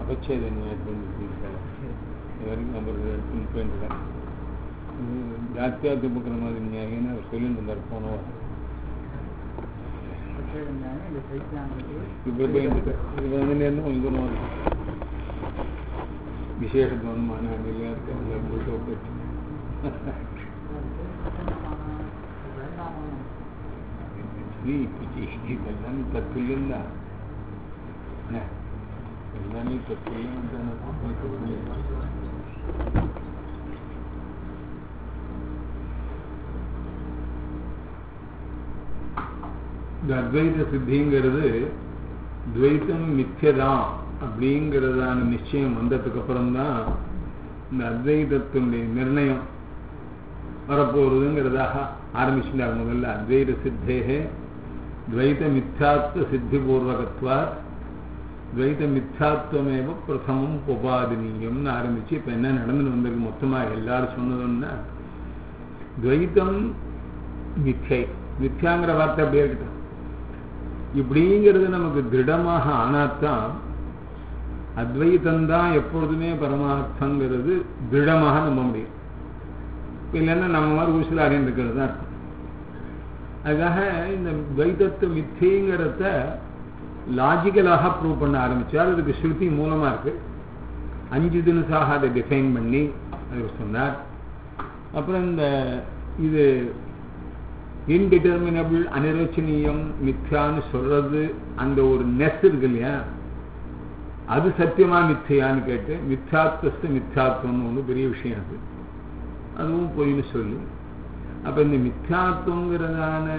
அவச்சேத நியாயத்தில் இருக்காங்க இது வரைக்கும் நம்ம ஒரு இடத்துக்கு போயிருக்கேன் ஜாத்தியாத்து பக்கிற மாதிரி நியாயம்னு அவர் சொல்லிட்டு இருந்தார் போன வாரம் இப்போ போயிட்டு இது வந்து நேரம் கொஞ்சம் தூரம் வரும் விசேஷ கவனமான அங்கெல்லாம் இருக்கு அங்கே போயிட்டு போயிட்டு இதெல்லாம் தத்துல்யம் தான் என்ன? எல்லாமே தத்துல்யம் தான் இந்த அத்வைத சித்திங்கிறது துவைத்தம் மிச்சதான் அப்படிங்கிறதான நிச்சயம் வந்ததுக்கு அப்புறம்தான் இந்த அத்வைதத்தினுடைய நிர்ணயம் வரப்போறதுங்கிறதாக ஆரம்பிச்சுட்டாங்க முதல்ல அத்வைத சித்தேகே துவைத மித்யாத்வ சித்திபூர்வகத்வா துவைத மித்யாத்வமேவ பிரதமம் உபாதினீயம்னு ஆரம்பிச்சு இப்போ என்ன நடந்துன்னு வந்திருக்கு மொத்தமாக எல்லாரும் சொன்னதுன்னா துவைத்தம் மிச்சை மித்யாங்கிற வார்த்தை அப்படியே இருக்கட்டும் இப்படிங்கிறது நமக்கு திருடமாக ஆனாத்தான் அத்வைத்தந்தான் எப்பொழுதுமே பரமார்த்தங்கிறது திருடமாக நம்ப முடியும் இல்லைன்னா நம்ம மாதிரி ஊசலாரின் இருக்கிறது தான் இருக்கும் அதுக்காக இந்த துவைதத்து மித்திங்கிறத லாஜிக்கலாக ப்ரூவ் பண்ண ஆரம்பிச்சார் அதுக்கு ஸ்ருதி மூலமாக இருக்கு அஞ்சு தினசாக அதை டிஃபைன் பண்ணி அது சொன்னார் அப்புறம் இந்த இது இன்டிட்டர்மினபிள் அனிரோச்சனீயம் மித்யான்னு சொல்றது அந்த ஒரு நெஸ் இருக்கு இல்லையா அது சத்தியமா மித்தையான்னு கேட்டு மித்யாத்வஸ்து மித்யாத்வம்னு ஒன்று பெரிய விஷயம் அது அதுவும் பொய்னு சொல்லி அப்ப இந்த மித்யாத்வங்கிறதான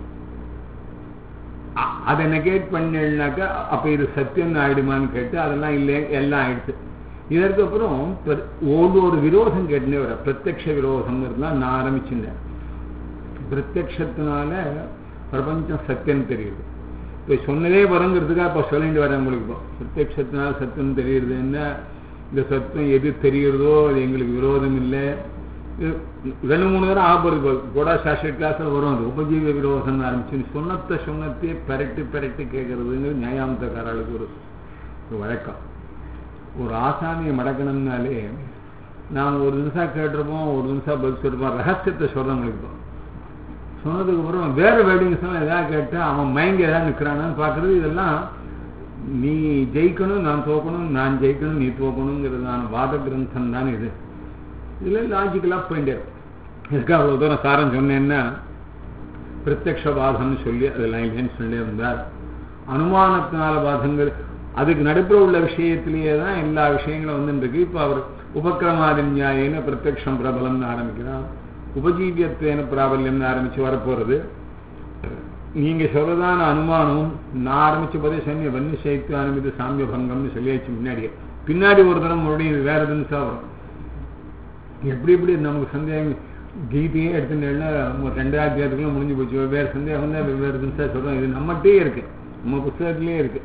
அதை நெகேட் பண்ணாக்கா அப்ப இது சத்தியம் ஆயிடுமான்னு கேட்டு அதெல்லாம் இல்லை எல்லாம் ஆயிடுச்சு இதற்கு அப்புறம் ஒரு ஒரு விரோதம் கேட்டுனே வர பிரத்யக்ஷ விரோதம்ங்கிறதுலாம் நான் ஆரம்பிச்சிருந்தேன் பிரத்யக்ஷத்தினால பிரபஞ்சம் சத்தியம் தெரியுது இப்போ சொன்னதே வருங்கிறதுக்காக இப்போ சொல்லிட்டு வரேன் உங்களுக்கு இப்போ பிரத்யக்ஷத்தினால சத்தியம் தெரியுது என்ன இந்த சத்தம் எது தெரிகிறதோ அது எங்களுக்கு விரோதம் இல்லை ரெண்டு மூணு தடவை ஆபத்து கோடா சாஸ்திர கிளாஸில் வரும் அது உபஜீவ விரோதம் ஆரம்பிச்சு சொன்னத்தை சொன்னத்தையே பெரட்டு பெரட்டு கேட்கறதுங்கிறது நியாயாமத்தக்காரர்களுக்கு ஒரு ஒரு வழக்கம் ஒரு ஆசாமியை மடக்கணும்னாலே நாம் ஒரு நிமிஷம் கேட்டிருப்போம் ஒரு நிமிஷம் பதில் சொல்லிருப்போம் ரகசியத்தை சொல்கிறவங்களுக்கு இப்போ சொன்னதுக்கு அப்புறம் வேற வேர்டிங்ஸ் எல்லாம் எதாவது கேட்டா அவன் மைண்ட் ஏதாவது நிற்கிறானான்னு பார்க்கறது இதெல்லாம் நீ ஜெயிக்கணும் நான் தோக்கணும் நான் ஜெயிக்கணும் நீ தோக்கணுங்கிறதான வாத கிரந்தம் தான் இது இதில் லாஜிக்கலாக போயிட்டே இதுக்கு அவ்வளோ தூரம் சாரம் சொன்னேன்னா பிரத்யக்ஷ பாதம்னு சொல்லி அதெல்லாம் இல்லைன்னு சொல்லி இருந்தார் அனுமானத்தினால பாதங்கள் அதுக்கு நடுப்புற உள்ள விஷயத்திலேயே தான் எல்லா விஷயங்களும் வந்துருக்கு இப்போ அவர் உபக்கிரமாதி நியாயன்னு பிரத்யக்ஷம் பிரபலம்னு ஆரம்பிக்கிறான் உபஜீவியத்துவேன பிராபல்யம்னு ஆரம்பிச்சு வரப்போறது நீங்க சொல்றதான அனுமானம் நான் ஆரம்பிச்ச போதே சொன்ன வன்னிய சைத்து ஆரம்பித்து சாமிய பங்கம்னு சொல்லியாச்சு முன்னாடியே பின்னாடி ஒரு தரம் மறுபடியும் வேற எதுன்னு வரும் எப்படி எப்படி நமக்கு சந்தேகம் கீதையே எடுத்துட்டேன்னா ரெண்டாயிரத்தி அத்தியாயத்துக்குள்ள முடிஞ்சு போச்சு வேறு சந்தேகம் தான் வெவ்வேறு தினசா சொல்றோம் இது நம்மகிட்டே இருக்கு நம்ம புஸ்தகத்திலே இருக்கு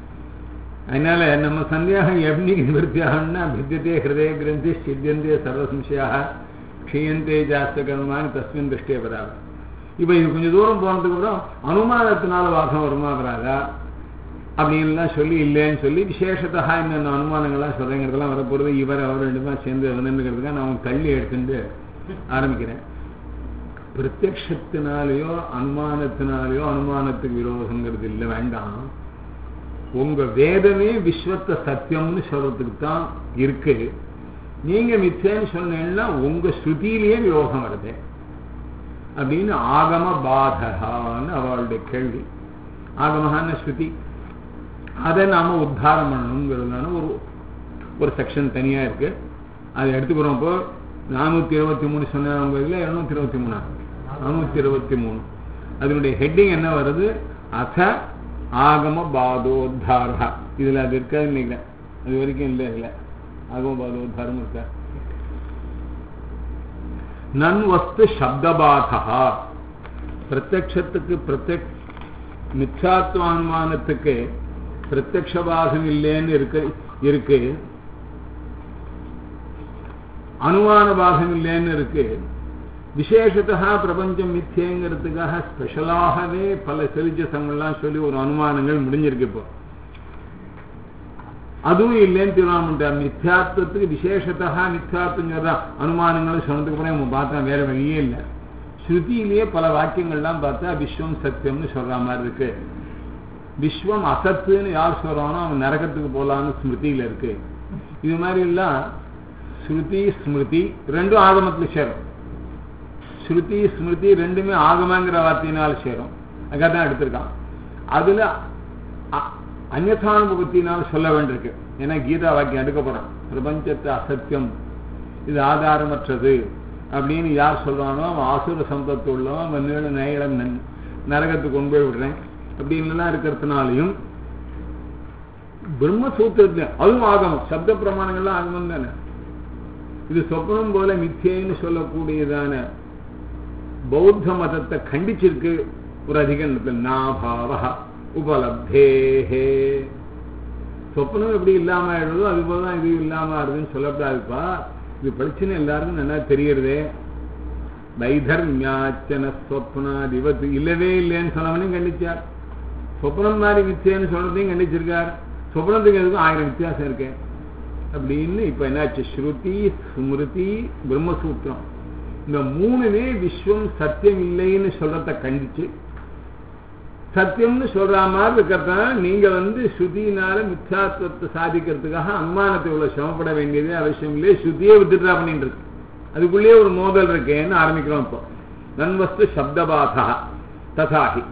அதனால நம்ம சந்தேகம் எப்படி நிவர்த்தி ஆகணும்னா பித்தியத்தே ஹிருதய கிரந்தி சித்தியந்தே சர்வசம்சயாக க்ஷீயந்தே ஜாஸ்த கர்மான்னு தஸ்மின் திருஷ்டியே வராது இப்போ இது கொஞ்சம் தூரம் போனதுக்கு அப்புறம் அனுமானத்தினால வாசம் வருமா வராதா அப்படின்லாம் சொல்லி இல்லைன்னு சொல்லி விசேஷத்தா என்னென்ன அனுமானங்கள்லாம் சொல்றேங்கிறதெல்லாம் வரப்போகிறது இவர் அவர் ரெண்டு தான் சேர்ந்து வரணுங்கிறதுக்காக நான் தள்ளி எடுத்துட்டு ஆரம்பிக்கிறேன் பிரத்யக்ஷத்தினாலேயோ அனுமானத்தினாலேயோ அனுமானத்துக்கு விரோதங்கிறது இல்லை வேண்டாம் உங்க வேதமே விஸ்வத்தை சத்தியம்னு சொல்றதுக்கு தான் இருக்கு நீங்க மிச்சேன்னு சொன்னீங்கன்னா உங்க ஸ்ருதியிலேயே விரோதம் வருது அப்படின்னு ஆகம பாதகான்னு அவளுடைய கேள்வி ஆகமகான ஸ்ருதி அதை நாம உத்தாரம் பண்ணணுங்கிறதுனால ஒரு ஒரு செக்ஷன் தனியா இருக்கு அதை எடுத்துக்கிறோம் இப்போ நானூத்தி இருபத்தி மூணு சொன்னவங்க இல்லை இருநூத்தி இருபத்தி மூணா நானூத்தி இருபத்தி மூணு அதனுடைய ஹெட்டிங் என்ன வருது அச ஆகம பாதோத்தாரா இதுல அது இருக்காது நினைக்கிறேன் அது வரைக்கும் இல்லை இல்லை ஆகம பாதோத்தாரம் இருக்கா நன் வஸ்து சப்தபாதா பிரத்யக்ஷத்துக்கு பிரத்யக் மிச்சாத்வானுமானத்துக்கு பிரத்யக்ஷபாதம் இல்லைன்னு இருக்கு இருக்கு அனுமான பாகம் இல்லைன்னு இருக்கு விசேஷத்தா பிரபஞ்சம் மித்தியங்கிறதுக்காக ஸ்பெஷலாகவே பல செலிஜசங்கள்லாம் சொல்லி ஒரு அனுமானங்கள் முடிஞ்சிருக்கு இப்போ அதுவும் இல்லைன்னு தீர்மானம் பண்ணிட்டார் மித்யாத்வத்துக்கு விசேஷத்தா மித்யாத்வம் சொல்ற அனுமானங்களும் சொன்னதுக்கு அப்புறம் நம்ம பார்த்தா வேற வழியே இல்லை ஸ்ருதியிலேயே பல வாக்கியங்கள்லாம் பார்த்தா விஸ்வம் சத்தியம்னு சொல்ற மாதிரி இருக்கு விஸ்வம் அசத்துன்னு யார் சொல்றானோ அவன் நரகத்துக்கு போலான்னு ஸ்மிருதியில இருக்கு இது மாதிரி எல்லாம் ஸ்ருதி ஸ்மிருதி ரெண்டும் ஆகமத்துல சேரும் ஸ்ருதி ஸ்மிருதி ரெண்டுமே ஆகமங்கிற வார்த்தையினால் சேரும் அதுக்காக தான் எடுத்திருக்கான் அதுல அ- அந்நதானுபவத்தினால் சொல்ல வேண்டியிருக்கு ஏன்னா கீதா வாக்கியம் எடுக்க போறான் பிரபஞ்சத்தை அசத்தியம் இது ஆதாரமற்றது அப்படின்னு யார் சொல்றானோ அவன் ஆசுர சம்பத்து உள்ளவன் அவன் நீள நேயில ந- நரகத்துக்கு கொண்டு போய் விடுறேன் அப்படின்லாம் இருக்கிறதுனாலையும் பிரம்மசூத்திரத்துல அதுவும் ஆகமம் சப்த பிரமாணங்கள்லாம் ஆகமம் தானே இது சொப்னம் போல மித்தியைன்னு சொல்லக்கூடியதான பௌத்த மதத்தை கண்டிச்சிருக்கு ஒரு அதிகரணத்தில் நாபாவ உபலப்தேஹே சொப்னம் எப்படி இல்லாம ஆயிடுதோ அது போல தான் இது இல்லாம ஆகுதுன்னு சொல்லக்கூடாதுப்பா இது படிச்சுன்னு எல்லாருக்கும் நல்லா தெரியறதே வைதர்மியாச்சன சொப்னாதிபத்து இல்லவே இல்லைன்னு சொன்னவனையும் கண்டிச்சார் சொப்னம் மாதிரி மித்தியன்னு சொல்றதையும் கண்டிச்சிருக்கார் சொப்னத்துக்கு எதுக்கும் ஆயிரம் வித்தியாசம் இருக்கு அப்படின்னு இப்ப என்னாச்சு ஸ்ருதி ஸ்மிருதி பிரம்மசூத்திரம் இந்த மூணுமே விஸ்வம் சத்தியம் இல்லைன்னு சொல்றத கண்டிச்சு சத்தியம்னு சொல்ற மாதிரி இருக்கிறதுனால நீங்க வந்து ஸ்ருதியினால மித்யாத்வத்தை சாதிக்கிறதுக்காக அனுமானத்தை இவ்வளவு சிரமப்பட வேண்டியதே அவசியம் இல்லையே ஸ்ருதியே வித்ட்ரா பண்ணிட்டு இருக்கு அதுக்குள்ளேயே ஒரு மோதல் இருக்கேன்னு ஆரம்பிக்கிறோம் இப்போ நன்வஸ்து சப்தபாதா ததாகி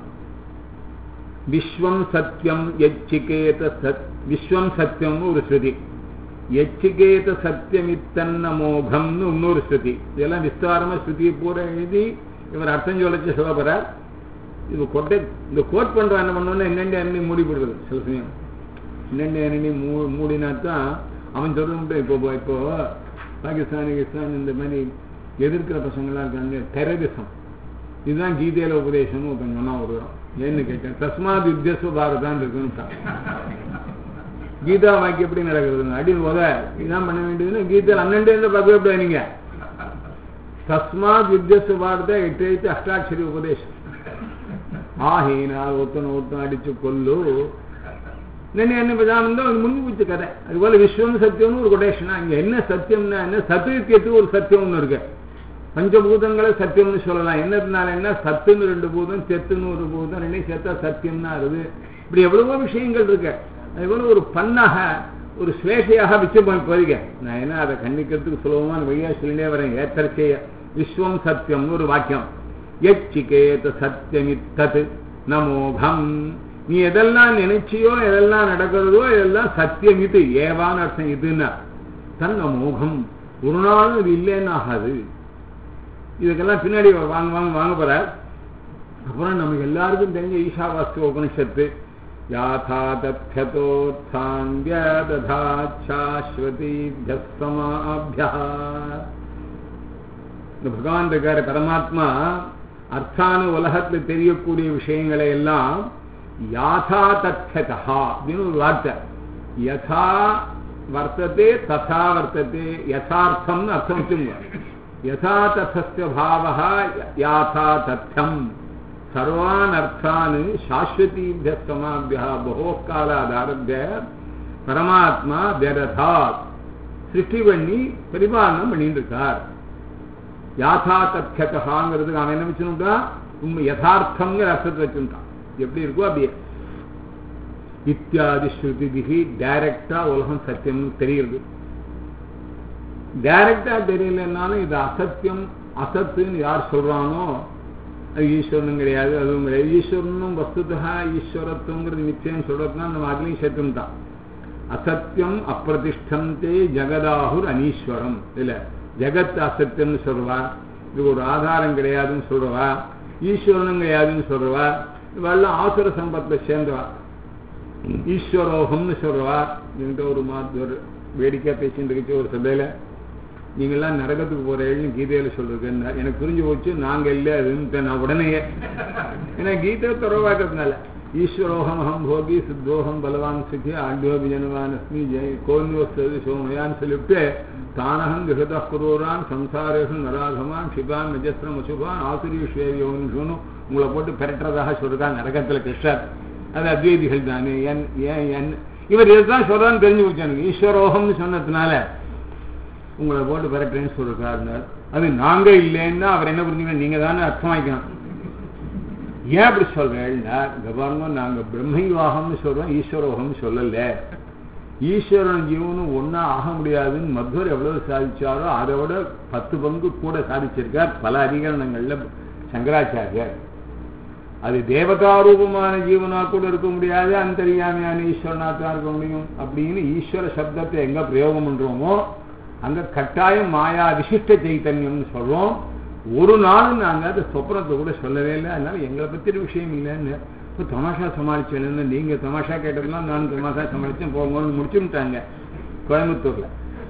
விஸ்வம் சத்தியம் எச்சிகேத சத் விஸ்வம் சத்தியம்னு ஒரு ஸ்ருதி எச்சிகேத சத்தியமித்தன்ன மோகம்னு இன்னொரு ஸ்ருதி இதெல்லாம் விஸ்தாரமா ஸ்ருதியை பூரா எழுதி இவர் அர்த்தம் சொல்லிச்சு சொல்ல போறார் இது கொட்டை இந்த கோட் பண்ற என்ன பண்ணோன்னா என்னென்ன எண்ணி மூடி போடுறது சில சமயம் என்னென்ன எண்ணி மூ மூடினா தான் அவன் சொல்றது இப்போ இப்போ பாகிஸ்தான் கிஸ்தான் இந்த மாதிரி எதிர்க்கிற பசங்களாம் இருக்காங்க டெரரிசம் இதுதான் கீதையில உபதேசம்னு ஒருத்தன் சொன்னா ஒரு ஏன்னு கேட்டேன் தஸ்மாத் யுத்தஸ்வ பாரதான் இருக்குன்னு கீதா வாக்கி எப்படி நடக்குதுங்க அடி உத இதான் பண்ண வேண்டியதுன்னு கீதையில் அண்ணன் இருந்து பார்க்க நீங்க தஸ்மாத் யுத்தஸ்வ பாரத எட்டு எழுத்து அஷ்டாட்சரி உபதேசம் ஆஹீனால் ஒருத்தனை ஒருத்தன் அடிச்சு கொல்லு நின்று என்ன பிரதானம் அது முடிஞ்சு போச்சு கதை அதுபோல விஸ்வம் சத்தியம்னு ஒரு கொட்டேஷனா இங்க என்ன சத்தியம்னா என்ன சத்தியத்துக்கு ஒரு சத்தியம் ஒன்று இருக்கு பஞ்சபூதங்களை சத்தியம்னு சொல்லலாம் என்னதுனால என்ன சத்துன்னு ரெண்டு பூதம் தெத்துன்னு ஒரு பூதம் ரெண்டையும் சேர்த்தா சத்தியம்னா இருக்குது இப்படி எவ்வளவோ விஷயங்கள் இருக்கு அதுபோல ஒரு பண்ணாக ஒரு ஸ்லேஷையாக விச்சம் போதிக்க நான் என்ன அதை கண்டிக்கிறதுக்கு சுலபமான வழியா சொல்லிட்டே வரேன் ஏத்தரச்சேய விஸ்வம் சத்தியம்னு ஒரு வாக்கியம் எச்சிகேத சத்தியமித்தது நமோகம் நீ எதெல்லாம் நினைச்சியோ எதெல்லாம் நடக்கிறதோ இதெல்லாம் சத்தியம் இது ஏவான அர்த்தம் இதுன்னா தன் அமோகம் ஒரு நாளும் இது இல்லைன்னு ஆகாது இதுக்கெல்லாம் பின்னாடி வாங்க வாங்க வாங்க போற அப்புறம் நமக்கு எல்லாருக்கும் தெரிஞ்ச ஈஷாவாஸ்து உபனிஷத்து யாதா தத்யதோத்சாந்தியததாச்சாஸ்வதிபியஸ்தமாபியா இந்த பகவான் இருக்காரு பரமாத்மா அர்த்தான உலகத்துல தெரியக்கூடிய விஷயங்களை எல்லாம் யாதா தத்யதா அப்படின்னு ஒரு வார்த்தை யதா வர்த்ததே ததா வர்த்ததே யதார்த்தம்னு அர்த்தம் வச்சுங்க யதா ததஸ்ய பாவா யாதா தத்தம் சர்வான் அர்த்தான் சாஸ்வதீபிய சமாபியா பகோ காலாதாரபிய பரமாத்மா வியததாத் சிருஷ்டி பண்ணி பரிபாலனம் பண்ணிட்டு இருக்கார் யாதா தத்யகாங்கிறதுக்கு அவன் என்ன வச்சுட்டான் உண்மை யதார்த்தம்ங்கிற அர்த்தத்தை வச்சுட்டான் எப்படி இருக்கோ அப்படியே இத்தியாதி ஸ்ருதிபிகி டைரக்டா உலகம் சத்தியம்னு தெரியுது டைரக்டா தெரியலன்னாலும் இது அசத்தியம் அசத்துன்னு யார் சொல்றானோ அது ஈஸ்வரனும் கிடையாது அதுவும் கிடையாது ஈஸ்வரனும் வஸ்துதா ஈஸ்வரத்துவங்கிறது நிச்சயம் சொல்றதுனா நம்ம அதுலயும் சேர்த்தும் தான் அசத்தியம் அப்பிரதிஷ்டந்தே ஜெகதாகுர் அனீஸ்வரம் இல்ல ஜெகத் அசத்தியம்னு சொல்றவா இது ஒரு ஆதாரம் கிடையாதுன்னு சொல்றவா ஈஸ்வரனும் கிடையாதுன்னு சொல்றவா இவெல்லாம் ஆசுர சம்பத்துல சேர்ந்தவா ஈஸ்வரோகம்னு சொல்றவா என்கிட்ட ஒரு மாத்து ஒரு வேடிக்கையா பேசிட்டு இருந்துச்சு ஒரு சபையில நீங்கெல்லாம் நரகத்துக்கு போறேன்னு கீதையில சொல்றது எனக்கு புரிஞ்சு போச்சு நாங்க இல்ல அதுன்னு நான் உடனேயே ஏன்னா கீதை துறவாக்கிறதுனால ஈஸ்வரோகம் அகம் போகி சித்தோகம் பலவான் சுகி ஆண்டியோபி ஜனவான் அஸ்மி ஜெய் கோன்யோஸ்து சோமயான்னு சொல்லிவிட்டு தானகம் கிருத குரூரான் சம்சாரேஷன் நராகமான் சிபான் நஜஸ்திரம் அசுபான் ஆசிரியஸ்வேரியோன்னு சொன்னும் உங்களை போட்டு பெரட்டுறதாக சொல்றதா நரகத்துல கிருஷ்ணர் அது அத்வைதிகள் தானே என் ஏன் என் இவர் இதுதான் சொல்றான்னு தெரிஞ்சு வச்சானுங்க ஈஸ்வரோகம்னு சொன்னதுனால உங்களை போட்டு பெறட்டேன்னு சொல்றாருனார் அது நாங்க இல்லைன்னா அவர் என்ன புரிஞ்சுக்கணும் நீங்க தானே அர்த்தமாக்கணும் ஏன் அப்படி சொல்றேன்னா கபாங்க நாங்க பிரம்மயோகம்னு சொல்றோம் ஈஸ்வரோகம்னு சொல்லல ஈஸ்வரன் ஜீவனும் ஒன்னா ஆக முடியாதுன்னு மத்வர் எவ்வளவு சாதிச்சாரோ அதை விட பத்து பங்கு கூட சாதிச்சிருக்கார் பல அதிகரணங்கள்ல சங்கராச்சாரியர் அது தேவதாரூபமான ஜீவனா கூட இருக்க முடியாது அந்தரியாமையான ஈஸ்வரனா தான் இருக்க முடியும் அப்படின்னு ஈஸ்வர சப்தத்தை எங்க பிரயோகம் பண்றோமோ அங்க கட்டாயம் மாயா விசிஷ்ட சைத்தன்யம்னு சொல்றோம் ஒரு நாளும் நாங்க அந்த சொப்னத்தை கூட சொல்லவே இல்லை அதனால எங்களை பத்தி ஒரு விஷயம் இல்லைன்னு இப்போ தமாஷா சமாளிச்சேன்னு நீங்க தமாஷா கேட்டதெல்லாம் நான் தமாஷா சமாளிச்சேன் போங்கன்னு முடிச்சுட்டாங்க கோயம்புத்தூர்ல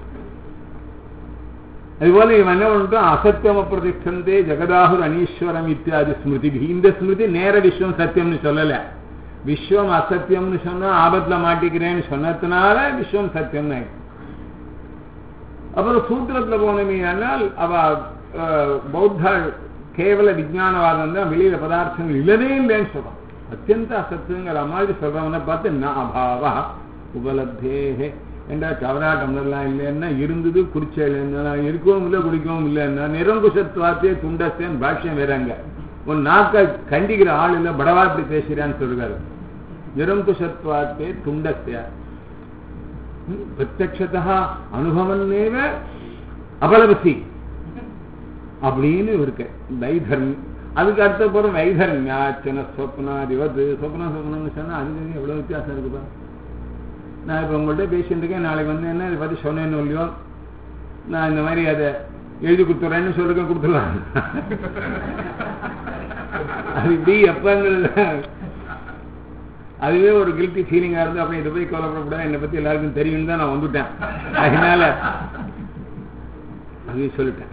அதுபோல இவன் என்ன பண்ணிட்டான் அசத்தியம பிரதிஷ்டந்தே ஜெகதாகுர் அனீஸ்வரம் இத்தியாதி ஸ்மிருதி இந்த ஸ்மிருதி நேர விஸ்வம் சத்தியம்னு சொல்லல விஸ்வம் அசத்தியம்னு சொன்னா ஆபத்துல மாட்டிக்கிறேன்னு சொன்னதுனால விஸ்வம் சத்தியம்னு ஆயிடுச்சு அப்புறம் சூத்திரத்துல போனமே ஆனால் அவ பௌத்த கேவல விஜயானவாதம் தான் வெளியில பதார்த்தங்கள் இல்லவே இல்லைன்னு சொல்றான் அத்தியந்த அசத்துங்கிற மாதிரி சொல்றவனை பார்த்து ந அபாவா உபலப்தேகே ஏண்டா கவரா டம்ளர்லாம் இல்லைன்னா இருந்தது குடிச்சேன்னா இருக்கவும் இல்லை குடிக்கவும் இல்லைன்னா நிரங்குஷத்துவாத்தே துண்டஸ்தேன் பாஷ்யம் வேறாங்க உன் நாக்க கண்டிக்கிற ஆள் இல்லை படவா இப்படி பேசுறான்னு சொல்றாரு நிரங்குஷத்துவாத்தே துண்டஸ்தியா பிரத்யக்ஷதா அனுபவன்னேவ அபலவசி அப்படின்னு இருக்கு வைதர்மி அதுக்கு அடுத்த போற வைதர்மியாச்சன சொப்னாதிவது சொப்னா சொப்னம்னு சொன்னா அதுக்கு எவ்வளவு வித்தியாசம் இருக்குப்பா நான் இப்போ உங்கள்கிட்ட பேசிட்டு இருக்கேன் நாளைக்கு வந்து என்ன இதை பற்றி சொன்னேன்னு இல்லையோ நான் இந்த மாதிரி அதை எழுதி கொடுத்துட்றேன்னு சொல்லிருக்க கொடுத்துடலாம் அது இப்படி எப்பங்கிறது அதுவே ஒரு கில்ட்டி ஃபீலிங்காக இருந்து அப்படி இதை போய் கவலைப்படக்கூடாது என்னை பற்றி எல்லாருக்கும் தெரியும் தான் நான் வந்துட்டேன் அதனால அது சொல்லிட்டேன்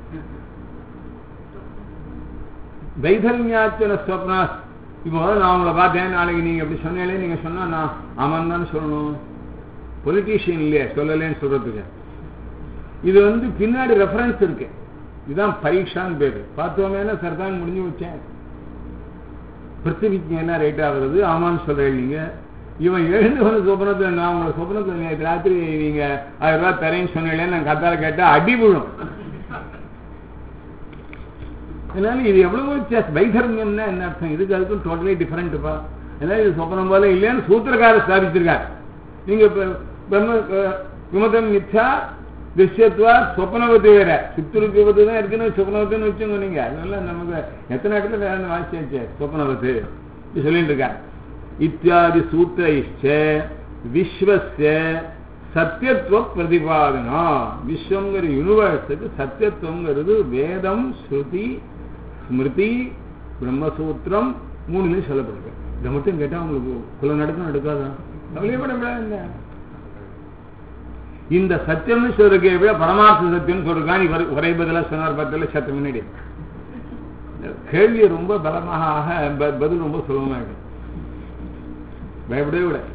வைதர்மியாச்சன ஸ்வப்னா இப்போ நான் உங்களை பார்த்தேன் நாளைக்கு நீங்க எப்படி சொன்னாலே நீங்க சொன்னா நான் ஆமான்னு தானே சொல்லணும் பொலிட்டீஷியன் இல்லையே சொல்லலேன்னு சொல்றதுக்கு இது வந்து பின்னாடி ரெஃபரன்ஸ் இருக்கு இதுதான் பரீட்சான்னு பேரு பார்த்தோமேனா சர்தான் முடிஞ்சு வச்சேன் பிருத்திவிஜ்ஞானா ரைட் ஆகுறது ஆமான்னு சொல்றேன் நீங்க இவன் எழுந்து வந்து சொப்னத்தில் நான் உங்களை சொப்னத்தில் நேற்று ராத்திரி நீங்க ஆயிரம் ரூபாய் தரேன்னு சொன்னீங்களே நான் கத்தால கேட்டா அடி விழும் அதனால இது எவ்வளவு வித்தியாசம் வைதர்மியம்னா என்ன அர்த்தம் இதுக்கு அதுக்கும் டோட்டலி டிஃபரெண்ட்டுப்பா அதனால இது சொப்பனம் போல இல்லைன்னு சூத்திரக்காரர் ஸ்தாபிச்சிருக்கார் நீங்க பிரம்ம விமதம் மிச்சா திஷ்யத்வா சொப்பனவத்து வேற சுத்துருக்கு தான் இருக்குன்னு சொப்பனவத்துன்னு வச்சுங்க நீங்க அதனால நமக்கு எத்தனை இடத்துல வேற வாசிச்சாச்சு சொப்பனவத்து சொல்லிட்டு இருக்கார் இத்தியாதி சூத்திரைச்ச விஸ்வஸ்ய சத்தியத்துவ பிரதிபாதனா விஸ்வங்கிற யூனிவர்ஸுக்கு சத்தியத்துவங்கிறது வேதம் ஸ்ருதி ஸ்மிருதி பிரம்மசூத்திரம் மூணுலையும் சொல்லப்படுது இதை மட்டும் கேட்டா உங்களுக்கு குல நடக்கும் நடக்காதா கவலையப்படக்கூடாது இந்த சத்தியம்னு சொல்றதுக்கு விட பரமார்த்த சத்தியம் சொல்றான் இவர் ஒரே பதிலா சொன்னார் பதில சத்த முன்னாடி கேள்வி ரொம்ப பலமாக ஆக பதில் ரொம்ப சுலபமாக பயப்படவே விட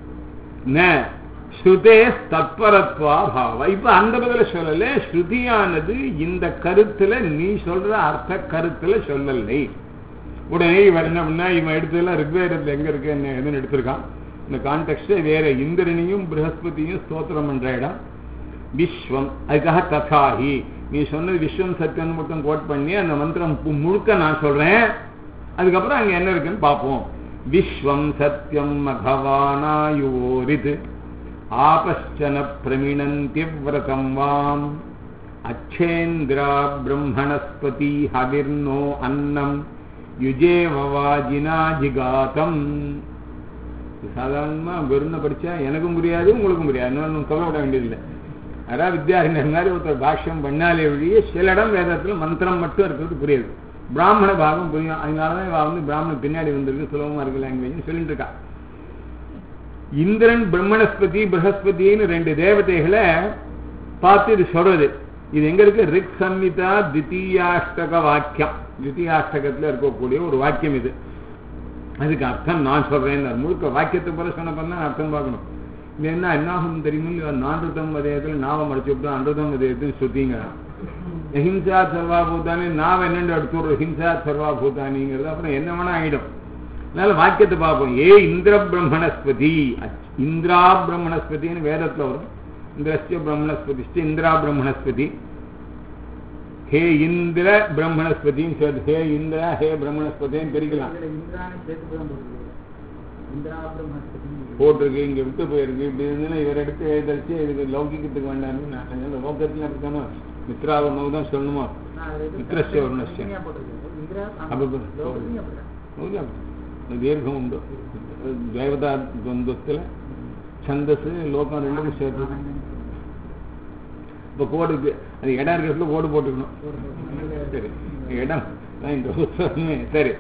ஸ்ருதே தத்பரத்வா பாவ இப்ப அந்த பதில சொல்லல ஸ்ருதியானது இந்த கருத்துல நீ சொல்ற அர்த்த கருத்துல சொல்லலை உடனே இவர் என்ன பண்ணா இவன் எடுத்ததெல்லாம் ரிக்வேதத்துல எங்க இருக்கு என்ன எதுன்னு எடுத்திருக்கான் இந்த கான்டெக்ட் வேற இந்திரனையும் பிரகஸ்பதியும் ஸ்தோத்திரம் பண்ற இடம் விஸ்வம் அதுக்காக ததாஹி நீ சொன்னது விஸ்வம் சத்தியம் மட்டும் கோட் பண்ணி அந்த மந்திரம் முழுக்க நான் சொல்றேன் அதுக்கப்புறம் அங்க என்ன இருக்குன்னு பார்ப்போம் விஸ்வம் சத்தியம் மகவானாயோரிது ஆபश्चन பிரமிணந்தி விரதம் வாம் அச்சேந்திரா பிரம்மணஸ்பதி ஹவிர்னோ அன்னம் யுஜேவவாஜினா ஜிகாதம் சாதாரணமா வெறும்னு படிச்சா எனக்கும் புரியாது உங்களுக்கும் புரியாது இன்னொன்று கவலைப்பட வேண்டியதில்லை அதாவது வித்யாரண்யர் மாதிரி ஒருத்தர் பாஷ்யம் பண்ணாலே வழியே சில இடம் வேதத்தில் மந்திரம் மட்டும் இருக்கிறது புரியுது பிராமண பாகம் புரியும் அதனாலதான் இவ வந்து பிராமணன் பின்னாடி வந்திருக்கு சுலபமா இருக்கு லாங்குவேஜ் சொல்லிட்டு இருக்கா இந்திரன் பிரம்மணஸ்பதி பிரகஸ்பதினு ரெண்டு தேவதைகளை பார்த்து இது சொல்றது இது எங்க இருக்கு ரிக் சம்மிதா தித்தீயாஷ்டக வாக்கியம் தித்தீயாஷ்டகத்துல இருக்கக்கூடிய ஒரு வாக்கியம் இது அதுக்கு அர்த்தம் நான் சொல்றேன் முழுக்க வாக்கியத்தை போல சொன்ன பண்ணா அர்த்தம் பார்க்கணும் இது என்ன என்னாகும் தெரியுமா நான்ருத்தம் வதயத்தில் நாவம் அடிச்சு விட்டு அன்றுதம் வதயத்தில் சுத்திங்க ஹிம்சா சர்வா பூதானி நாவ என்னென்று எடுத்துடுறோம் ஹிம்சா சர்வா பூதானிங்கிறது அப்புறம் என்ன வேணா ஆயிடும் அதனால வாக்கியத்தை பார்ப்போம் ஏ இந்திர பிரம்மணஸ்பதி இந்திரா பிரம்மணஸ்பதின்னு வேதத்துல வரும் இந்திரஸ்ய பிரம்மணஸ்பதி இந்திரா பிரம்மணஸ்பதி ஹே இந்திர பிரம்மணஸ்பதின்னு சொல்லு ஹே இந்திரா ஹே பிரம்மணஸ்பதின்னு பிரிக்கலாம் அதுல இந்திரான்னு சேர்த்து தான் போட்டுருக்கு இந்திரா பிரம்மஸ்பதி போட்டிருக்கு இங்க விட்டு போயிருக்கு இப்படி இருந்துன்னா இவர் எடுத்து எழுதரிச்சு இதுக்கு லௌகிக்கத்துக்கு வேண்டாம்னு நான் சொன்னேன். லோகத்துல அப்படித்தானே மித்ராவர்ணவு தான் சொல்லணுமா நான் அதுல எதுவும் மித்ரஸ்ய வருணஸ்ய. தனியா போட்டிருக்கேன். இந்திரா அப்ப ப- லோகத்துலயும் அப்படிதான். ಹೌದಾ ದೀರ್ಘ ಉಂಟು ದೇವತಾ ದ್ವಂದ್ವத்தில் ಛಂದಸ್ லோகம் ரெண்டும் சேர்த்து இப்போ கோடுக்கு அது இடம் இருக்கிறதுல கோடு போட்டுக்கணும் சரி இடம் தான் இந்த புத்தகமே சரி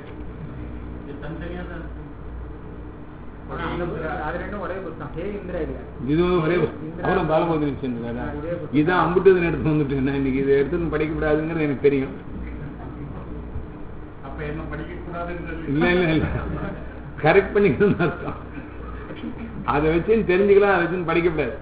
ஆனா அந்த- அது ரெண்டும் ஒரே புத்தகம் ஹே இந்திரா இல்ல இதுவும் ஒரே அவரும் பாலபோதனை செஞ்சுருக்காரா இதான் அம்புட்டதுன்னு எடுத்து வந்துட்டு நான் இன்னைக்கு இதை எடுத்து படிக்கக்கூடாதுங்கிறது எனக்கு தெரியும் அப்ப என்ன படிக்க கூடாதுன்னு இல்ல இல்ல இல்ல கரெக்ட் பண்ணிக்கணும்னு அர்த்தம் அதை வச்சு தெரிஞ்சுக்கலாம் அதை வச்சு படிக்கக்கூடாது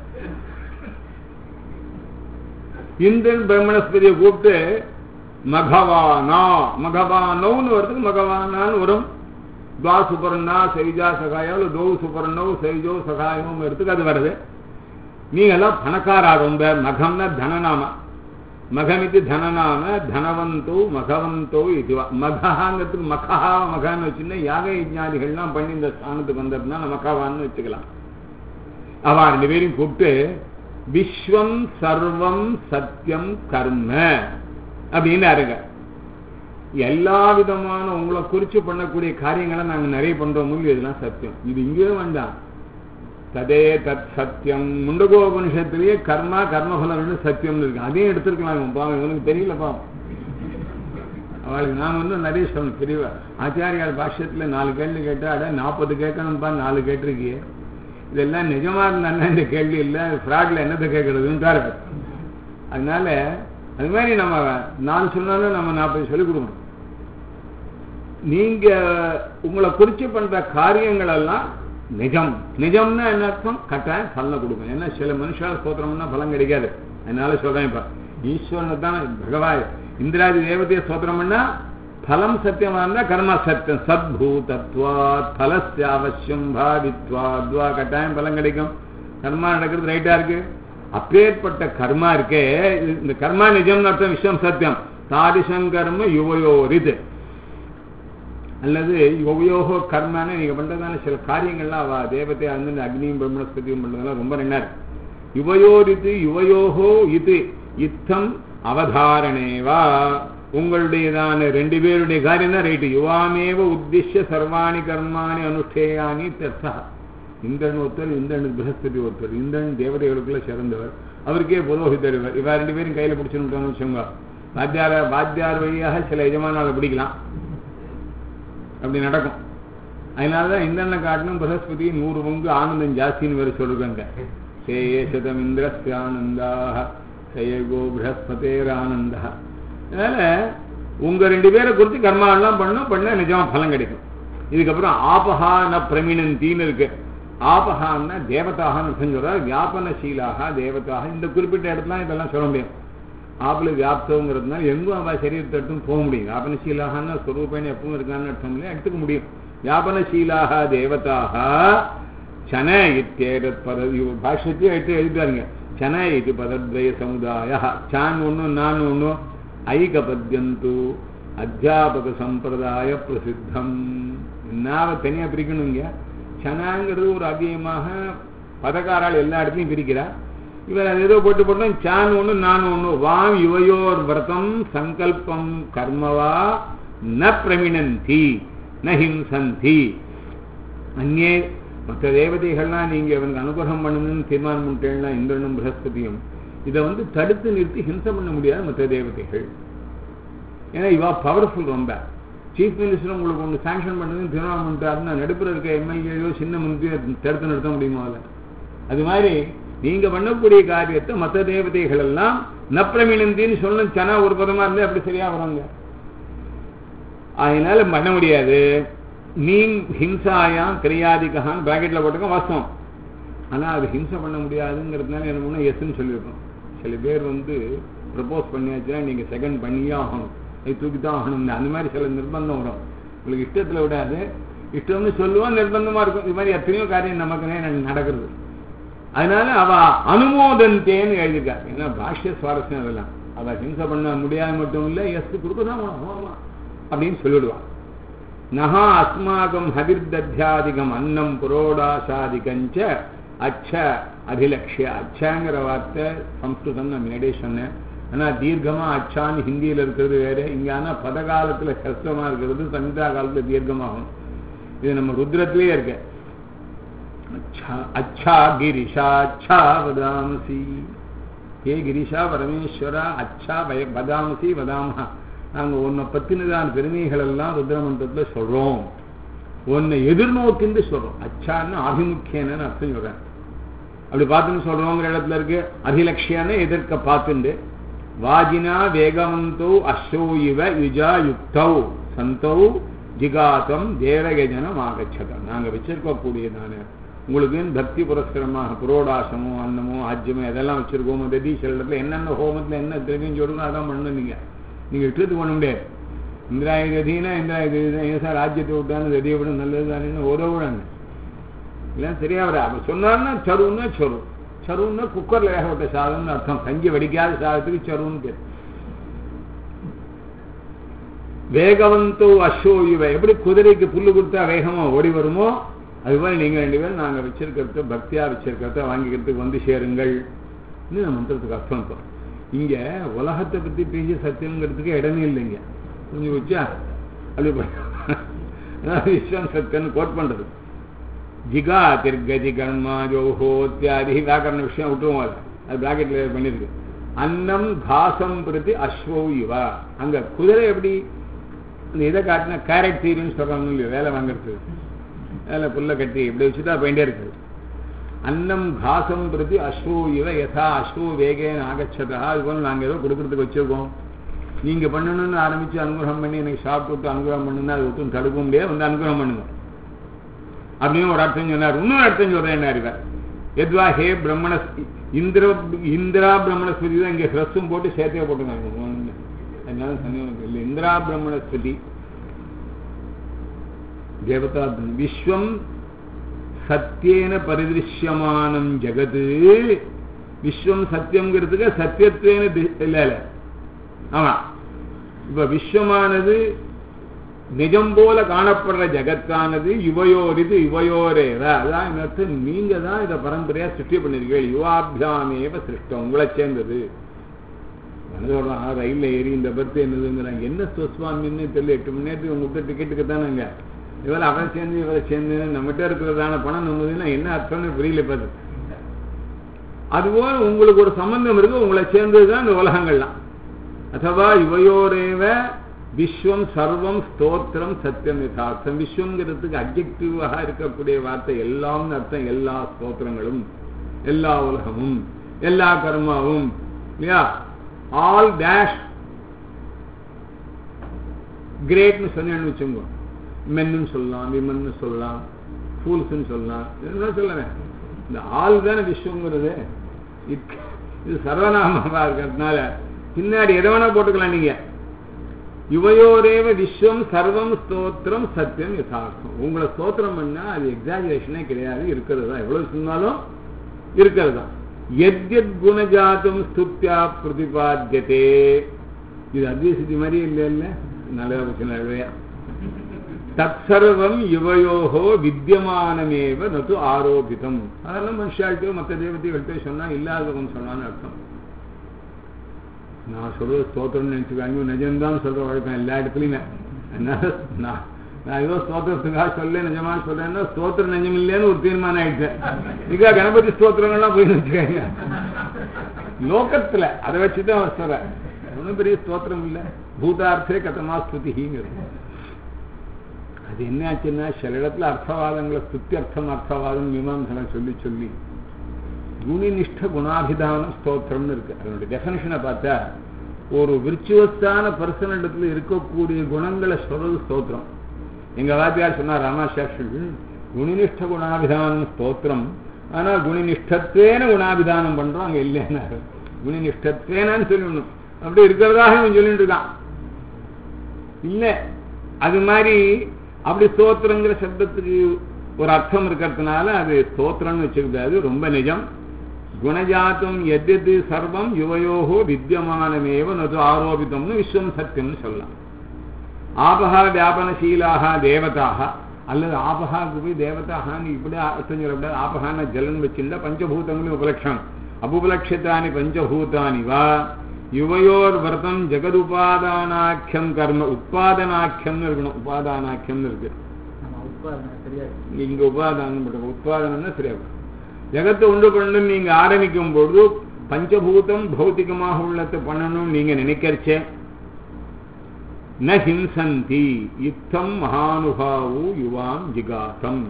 இந்திரன் பிரம்மணஸ்பதியை கூப்பிட்டு மகவானா மகவானோன்னு வருதுக்கு மகவானான்னு வரும் துவா சுபர்ணா சைஜா சகாயோ இல்லை தோ சுபர்ணோ சைஜோ சகாயம் எடுத்துக்கு அது வருது நீங்கெல்லாம் பணக்காரா ரொம்ப மகம்னா தனநாம மகமிதி தனநாம தனவந்தோ மகவந்தோ இதுவா மகங்கிறதுக்கு மகா மகான்னு வச்சுன்னா யாக யஜ்ஞாதிகள்லாம் பண்ணி இந்த ஸ்தானத்துக்கு வந்ததுன்னா மகவான்னு வச்சுக்கலாம் அவ ரெண்டு பேரையும் கூப்பிட்டு விஸ்வம் சர்வம் சத்தியம் கர்ம அப்படின்னு அருங்க எல்லா விதமான உங்களை குறிச்சு பண்ணக்கூடிய காரியங்களை நாங்க நிறைய பண்றோம் இதெல்லாம் சத்தியம் இது இங்கேயே வேண்டாம் ததே தத் சத்தியம் முண்டகோபனிஷத்திலேயே கர்மா கர்மபலம்னு சத்தியம்னு இருக்கு அதையும் எடுத்திருக்கலாம் இவன் பாவம் இவனுக்கு தெரியல பாவம் அவளுக்கு நான் வந்து நிறைய சொல்லணும் தெரியவா ஆச்சாரியார் பாஷ்யத்துல நாலு கேள்வி கேட்டா அட நாற்பது கேட்கணும்பா நாலு கேட்டிருக்கியே இதெல்லாம் நிஜமா இருந்தா இந்த கேள்வி இல்லை ஃப்ராட்ல என்னத்தை கேட்கறதுன்னு பாருங்க அதனால அது மாதிரி நம்ம நான் சொன்னாலும் நம்ம நாற்பது சொல்லிக் கொடுக்கணும் நீங்க உங்களை குறிச்சு பண்ற காரியங்கள் எல்லாம் நிஜம் நிஜம்னா என்ன அர்த்தம் கட்டாயம் பலனை கொடுக்கும் ஏன்னா சில மனுஷால் ஸ்தோத்திரம்னா பலன் கிடைக்காது அதனால சொல்றேன் இப்ப ஈஸ்வரனை தான் பகவான் இந்திராதி தேவதையை ஸ்தோத்திரம் பண்ணா பலம் சத்தியமா இருந்தா கர்மா சத்தியம் சத்பூதத்வாத் பலஸ்ய அவசியம் பாவித்வாத்வா கட்டாயம் பலன் கிடைக்கும் கர்மா நடக்கிறது ரைட்டா இருக்கு அப்பேற்பட்ட கர்மா இருக்கே இது- இந்த கர்மா நிஜம்னு அர்த்தம் விஸ்வம் சத்தியம் தாரிசம் கர்ம யுவயோரிது அல்லது யுவயோகோ கர்மான்னு நீங்க பண்றதான சில காரியங்கள்லாம் அவ தேவத்தை வந்து அக்னியும் பிரம்மணஸ்பதியும் பண்றதெல்லாம் ரொம்ப நல்லா இருக்கு யுவயோரிது யுவயோகோ இது இத்தம் அவதாரணேவா உங்களுடையதான ரெண்டு பேருடைய காரியம் தான் ரைட்டு யுவாமேவ உத்திஷ்ய சர்வாணி கர்மாணி அனுஷ்டேயானி தர்த்தா இந்திரன் ஒருத்தர் இந்திரனுக்கு பிரகஸ்பதி ஒருத்தர் இந்திரன் தேவதைகளுக்குள்ள சிறந்தவர் அவருக்கே புரோஹிதர் இவர் இவா ரெண்டு பேரும் கையில பிடிச்சுன்னு வச்சுங்க வாத்தியார வாத்தியார் வழியாக சில எஜமானால பிடிக்கலாம் அப்படி நடக்கும் அதனாலதான் இந்திரனை காட்டணும் பிரகஸ்பதி நூறு பங்கு ஆனந்தம் ஜாஸ்தின்னு வேற சொல்றாங்க சேயே சதம் இந்திரஸ்ய ஆனந்தாக சயகோ பிரகஸ்பதேர் ஆனந்தா அதனால உங்க ரெண்டு பேரை குறித்து கர்மா எல்லாம் பண்ணும் பண்ண நிஜமா பலன் கிடைக்கும் இதுக்கப்புறம் ஆபஹா ந பிரமினந்தின்னு இருக்கு ஆபஹான்னா தேவதாகன்னு அர்த்தம் சொல்றாரு வியாபனசீலாக தேவதாக இந்த குறிப்பிட்ட இடத்துல இதெல்லாம் சொல்ல முடியும் ஆப்பிள் வியாப்தங்கிறதுனால எங்கும் அவள் சரீரத்தட்டும் போக முடியும் வியாபனசீலாகன்னா ஸ்வரூபேன எப்பவும் இருக்கான்னு அர்த்தம் இல்லையா எடுத்துக்க முடியும் வியாபனசீலாக தேவதாக சன இத்தேதத் பத இவ பாஷ்யத்தையும் எடுத்து எழுதிட்டாருங்க சன இது பதத்வய சமுதாய சான் ஒன்றும் நான் ஒன்றும் ஐகபத்யந்து அத்தியாபக சம்பிரதாய பிரசித்தம் என்னாவ தனியா பிரிக்கணுங்க சனாங்கிறது ஒரு அவ்வியமாக பதக்காரால் எல்லா இடத்துலையும் பிரிக்கிறார் இவர் அது ஏதோ போட்டு போட்டோம் சான் ஒண்ணு நான் ஒண்ணு வாம் யுவயோர் விரதம் சங்கல்பம் கர்மவா ந பிரமிணந்தி ந ஹிம்சந்தி அந்நே மற்ற தேவதைகள்லாம் நீங்க அவனுக்கு அனுகிரகம் பண்ணணும்னு தீர்மானம் பண்ணிட்டேன்னா இந்திரனும் பிரகஸ்பதியும் இதை வந்து தடுத்து நிறுத்தி ஹிம்சை பண்ண முடியாது மற்ற தேவதைகள் ஏன்னா இவா பவர்ஃபுல் ரொம்ப சீஃப் மினிஸ்டர் உங்களுக்கு ஒன்று சாங்ஷன் பண்ணுறதுன்னு தீர்மானம் பண்ணிட்டாருன்னா நடுப்புற இருக்க எம்எல்ஏயோ சின்ன மந்திரியோ தடுத்து நிறுத்த முடியுமா அதில் அது மாதிரி நீங்க பண்ணக்கூடிய காரியத்தை மற்ற தேவதைகள் எல்லாம் நப்பிரமினந்தின்னு சொன்ன சனா ஒரு பதமா இருந்தா அப்படி சரியா வருவாங்க அதனால பண்ண முடியாது மீன் ஹிம்சாயாம் கிரியாதிகான்னு பிராக்கெட்ல போட்டுக்க வாஸ்தவம் ஆனா அது ஹிம்சை பண்ண முடியாதுங்கிறதுனால என்ன பண்ண எஸ்ன்னு சொல்லியிருக்கோம் சில பேர் வந்து ப்ரப்போஸ் பண்ணியாச்சுன்னா நீங்க செகண்ட் பண்ணியே ஆகணும் அது தூக்கி தான் ஆகணும்னு அந்த மாதிரி சில நிர்பந்தம் வரும் உங்களுக்கு இஷ்டத்துல விடாது இஷ்டம்னு சொல்லுவோம் நிர்பந்தமா இருக்கும் இது மாதிரி எத்தனையோ காரியம் நமக்கு நே- நடக்கிறது அதனால அவ அனுமோதந்தேன்னு எழுதியிருக்காரு ஏன்னா பாஷ்ய சுவாரஸ்யம் அதெல்லாம் அவ ஹிம்சை பண்ண முடியாது மட்டும் இல்ல எஸ் கொடுக்கதான் வேணும். ஆமா அப்படின்னு சொல்லிடுவான் நகா அஸ்மாகம் ஹதிர்தத்தியாதிகம் அன்னம் புரோடாசாதிகஞ்ச அச்ச அதிலக்ஷிய அச்சாங்கிற வார்த்தை சம்ஸ்கிருதம் நான் முன்னாடியே சொன்னேன் ஆனா தீர்க்கமா அச்சான்னு ஹிந்தியில இருக்கிறது வேற இங்க ஆனா பதகாலத்துல கஷ்டமா இருக்கிறது சங்கீதா காலத்துல தீர்க்கமாகும் இது நம்ம ருத்ரத்திலேயே இருக்கு அச்சா அச்சா கிரிஷா அச்சா வதாமசி ஹே கிரிஷா பரமேஸ்வரா அச்சா வய வதாமசி வதாமஹா நாங்க உன்னை பத்தினதான பெருமைகள் எல்லாம் ருத்ரமந்திரத்துல சொல்றோம் உன்னை எதிர்நோக்கின்னு சொல்றோம் அச்சான்னு ஆபிமுக்கியன்னு அர்த்தம் சொல்றேன் அப்படி பார்த்துன்னு சொல்றோங்கிற இடத்துல இருக்கு அதிலட்சியான எதிர்க்க பார்த்துண்டு வாஜினா வேகவந்தோ அஸ்ரோ இவ யுஜா யுக்தௌ சந்தௌ ஜிகாதம் தேவகஜனம் ஆகச்சதம் நாங்க வச்சிருக்கக்கூடியதான உங்களுக்கு பக்தி புரஸ்கரமாக புரோடாசமோ அன்னமோ ஆஜ்யமோ எதெல்லாம் வச்சிருக்கோமோ ததீசல் இடத்துல என்னென்ன ஹோமத்துல என்ன திரவியம் சொல்லுங்க அதான் பண்ணணும் நீங்க நீங்க விட்டுறது பண்ண முடியாது இந்திராய கதினா இந்திராய கதி சார் ராஜ்யத்தை விட்டான்னு கதியை விட நல்லது தானே உதவுறாங்க இல்லை சரியா வர அப்ப சொன்னார்னா சருன்னா சரு சருன்னா குக்கர்ல வேக விட்ட சாதம்னு அர்த்தம் கஞ்சி வடிக்காத சாதத்துக்கு சருன்னு பேர் வேகவந்தோ அஸ்வோ இவ எப்படி குதிரைக்கு புல்லு கொடுத்தா வேகமா ஓடி வருமோ அதுபோல நீங்க ரெண்டு பேரும் நாங்க வச்சிருக்கிறத பக்தியா வச்சிருக்கிறத வாங்கிக்கிறதுக்கு வந்து சேருங்கள் இன்னும் மந்திரத்துக்கு அர்த்தம் இப்போ இங்க உலகத்தை பத்தி பேசி சத்தியம்ங்கிறதுக்கு இடமே இல்லைங்க கொஞ்சம் வச்சா அப்படி ப- அதாவது விஸ்வம் சத்தியம்னு கோட் பண்றது ஜிகா திர்கதி கர்மா ஜோஹோ இத்தியாதி வியாக்கரண விஷயம் விட்டுருவோம் அது அது பிராக்கெட்ல பண்ணிருக்கு அன்னம் காசம் பிரதி அஸ்வோ இவா அங்க குதிரை எப்படி அந்த இதை காட்டினா கேரட் தீருன்னு சொல்றாங்க இல்லையா வேலை வாங்குறது வேலை புல்ல கட்டி இப்படி வச்சுட்டா போயிட்டே இருக்குது அன்னம் காசம் பிரதி அஸ்வோ இவ யதா அஸ்வோ வேகேன ஆகச்சதா அது போல நாங்க ஏதோ கொடுக்கறதுக்கு வச்சிருக்கோம் நீங்க பண்ணணும்னு ஆரம்பிச்சு அனுகிரகம் பண்ணி எனக்கு சாப்பிட்டு விட்டு அனுகிரகம் பண்ணுன்னா அது ஒருத்தரும் தடுக்க முடியாது வந்து அனுகிரகம் பண்ணுங்க அப்படின்னு ஒரு அர்த்தம் சொன்னார் இன்னொரு அர்த்தம் சொல்றேன் என்ன இருக்கார் எத்வா ஹே பிரம்மண இந்திர இந்திரா பிரம்மணஸ்பதி தான் இங்க ஹ்ரஸும் போட்டு சேர்த்தே போட்டுருக்காங்க அதனால சந்தேகம் இல்லை இந்திரா பிரம்மணஸ்பதி தேவதா விஸ்வம் சத்தியேன பரிதிருஷ்யமானம் ஜெகது விஸ்வம் சத்தியம்ங்கிறதுக்கு சத்தியத்துவேன தி- இல்ல இல்ல ஆமா இப்ப விஸ்வமானது நிஜம் போல காணப்படுற ஜகத்தானது யுவயோரிது யுவயோரேவ அதான் இந்த அர்த்தம் நீங்க தான் இதை பரம்பரையா சிருஷ்டி பண்ணிருக்கீங்க யுவாபியாமேவ சிருஷ்டம் உங்களை சேர்ந்தது என்ன சொல்றான் ரயில்ல ஏறி இந்த பர்த் என்னதுங்கிறாங்க என்ன சுவாமின்னு தெரியல எட்டு மணி நேரத்துக்கு உங்ககிட்ட டிக்கெட்டுக்கு தானேங்க இவரை அவன் சேர்ந்து இவரை சேர்ந்து நம்மகிட்ட இருக்கிறதான பணம் நம்மதுன்னா என்ன அர்த்தம்னு புரியல பார்த்து அதுபோல் உங்களுக்கு ஒரு சம்பந்தம் இருக்கு உங்களை சேர்ந்தது தான் இந்த உலகங்கள்லாம் அத்தவா இவையோரேவ விஸ்வம் சர்வம் ஸ்தோத்திரம் சத்தியம் யதார்த்தம் விஸ்வங்கிறதுக்கு அப்ஜெக்டிவாக இருக்கக்கூடிய வார்த்தை எல்லாம் அர்த்தம் எல்லா ஸ்தோத்திரங்களும் எல்லா உலகமும் எல்லா கர்மாவும் இல்லையா ஆல் டேஷ் கிரேட்னு சொன்னேன்னு வச்சுக்கோங்க மென்னு சொல்லலாம் விமன்னு சொல்லலாம் ஃபூல்ஸ்ன்னு சொல்லலாம் இதெல்லாம் சொல்லவேன் இந்த ஆள் தானே விஸ்வங்கிறது இது இது சர்வநாமமாக இருக்கிறதுனால பின்னாடி எதை வேணா போட்டுக்கலாம் நீங்க யுவையோரேவ விஸ்வம் சர்வம் ஸ்தோத்திரம் சத்தியம் யதார்த்தம் உங்களை ஸ்தோத்திரம் பண்ணா அது எக்ஸாஜரேஷனே கிடையாது இருக்கிறது தான் எவ்வளவு சொன்னாலும் இருக்கிறது தான் எத்யத் குணஜாத்தம் ஸ்துத்யா பிரதிபாத்தியதே இது அத்வைசித்தி மாதிரி இல்லை இல்லை நல்ல நல்லவையா தற்சர்வம் யுவயோகோ வித்தியமானமேவ நது ஆரோபிதம் அதெல்லாம் மனுஷால்கிட்டயோ மற்ற தேவதைகள்கிட்டயோ சொன்னா இல்லாதவன் சொன்னான்னு அர்த்தம் நான் சொல்றது ஸ்தோத்திரம்னு நினைச்சுக்காங்க நிஜம்தான் சொல்ற வழக்கம் எல்லா இடத்துலையுமே அதனால நான் நான் ஏதோ ஸ்தோத்திரத்துக்காக சொல்ல நிஜமா சொல்றேன்னா ஸ்தோத்திரம் நிஜம் இல்லைன்னு ஒரு தீர்மானம் ஆயிடுச்சேன் இதுக்காக கணபதி ஸ்தோத்திரங்கள்லாம் போய் வச்சுக்காங்க லோகத்துல அதை வச்சுதான் அவர் சொல்ற ஒன்றும் பெரிய ஸ்தோத்திரம் இல்லை பூதார்த்தே கதமா ஸ்துதிங்கிறது அது என்ன ஆச்சுன்னா சில இடத்துல அர்த்தவாதங்களை ஸ்துத்தி அர்த்தம் அர்த்தவாதம் மீமாம்சனை சொல்லி சொல்லி குணினிஷ்ட குணாபிதானம் ஸ்தோத்திரம்னு இருக்கு அதனுடைய டெஃபனிஷனை பார்த்தா ஒரு விர்ச்சுவஸான பர்சனிடத்துல இருக்கக்கூடிய குணங்களை சொல்றது ஸ்தோத்திரம் எங்க வாத்தியார் சொன்னார் ராமாசாஸ்திரி குணினிஷ்ட குணாபிதானம் ஸ்தோத்திரம் ஆனா குணினிஷ்டத்வேன குணாபிதானம் பண்றோம் அங்க இல்லைன்னா குணினிஷ்டத்வேனான்னு சொல்லணும் அப்படி இருக்கிறதாக இவன் சொல்லிட்டு இருக்கான் இல்ல அது மாதிரி அப்படி ஸ்தோத்திரங்கிற சப்தத்துக்கு ஒரு அர்த்தம் இருக்கிறதுனால அது ஸ்தோத்திரம்னு வச்சுக்கூடாது ரொம்ப நிஜம் குணஜாத்தம் எது சர்வம் யுவயோகோ வித்தியமானமேவ நது ஆரோபிதம்னு விஸ்வம் சத்தியம்னு சொல்லலாம் ஆபகா வியாபனசீலாக தேவதாக அல்லது ஆபகாக்கு போய் தேவதாகான்னு இப்படி அர்த்தம் சொல்லக்கூடாது ஆபகான ஜலன் வச்சிருந்தா பஞ்சபூதங்களும் உபலட்சம் அபுபலட்சித்தானி பஞ்சபூதானி வா யுவயோர் விரதம் ஜெகதுபாதானாக்கியம் கர்ம உத்பாதனாக்கியம்னு இருக்கணும் உபாதானாக்கியம்னு இருக்கு நம்ம உட்கார்ந்து சரியா இருக்கு. இங்க- இங்க உபாதானம் பண்ணுங்க உத்பாதனம்னா சரியா இருக்கும். ஜெகத்தை உண்டு பண்ணணும் நீங்க ஆரம்பிக்கும் பொழுது பஞ்சபூதம் பௌத்திகமாக உள்ளத்தை பண்ணணும் நீங்க நினைக்கிறச்சே ந ஹிம்சந்தி யுத்தம் மகானுபாவு யுவாம் ஜிகாசம்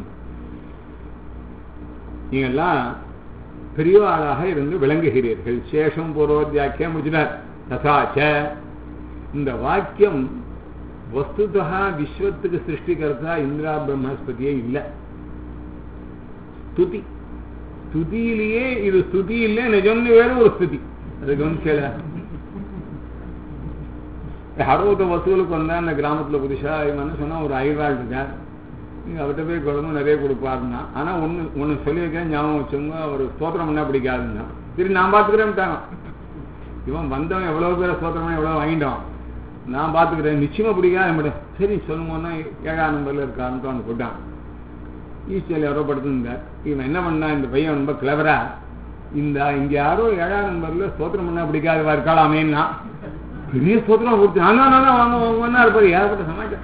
நீங்கெல்லாம் பெரிய ஆளாக இருந்து விளங்குகிறீர்கள் சேஷம் பூர்வோத்தியாக்கியம் முடிச்சிட்டார் ததாச்ச இந்த வாக்கியம் வஸ்துதா விஸ்வத்துக்கு சிருஷ்டிகர்த்தா இந்திரா பிரம்மஸ்பதியே இல்லை ஸ்துதி ஸ்துதியிலேயே இது ஸ்துதி இல்லை நிஜம்னு வேற ஒரு ஸ்துதி அது கவனிக்கல யாரோ ஒரு வசூலுக்கு வந்தா அந்த கிராமத்துல புதுசா இவன் சொன்னா ஒரு ஐவாள் இருக்கார் நீங்க அவர்கிட்ட போய் குழம்பு நிறைய கொடுப்பாருன்னா ஆனா ஒண்ணு ஒண்ணு சொல்லி வைக்கிறேன் ஞாபகம் வச்சுங்க அவர் ஸ்தோத்திரம் பண்ணா பிடிக்காதுன்னா சரி நான் பாத்துக்கிறேன்ட்டாங்க இவன் வந்தவன் எவ்வளவு பேரை ஸ்தோத்திரம் பண்ணி எவ்வளவு வாங்கிட்டான் நான் பாத்துக்கிறேன் நிச்சயமா பிடிக்காது மேடம் சரி சொல்லுங்கன்னா ஏழாம் நம்பர்ல இருக்காருன்ட்டு அவன் போட்டான் ஈஸ்டர் யாரோ படுத்திருந்தார் இவன் என்ன பண்ணா இந்த பையன் ரொம்ப கிளவரா இந்த இங்க யாரோ ஏழாம் நம்பர்ல ஸ்தோத்திரம் பண்ணா பிடிக்காதவா இருக்காளாமேன்னா பெரிய ஸ்தோத்திரம் கொடுத்து ஆனா வாங்க வாங்க இருப்பாரு ஏகப்பட்ட சமாச்சாரம்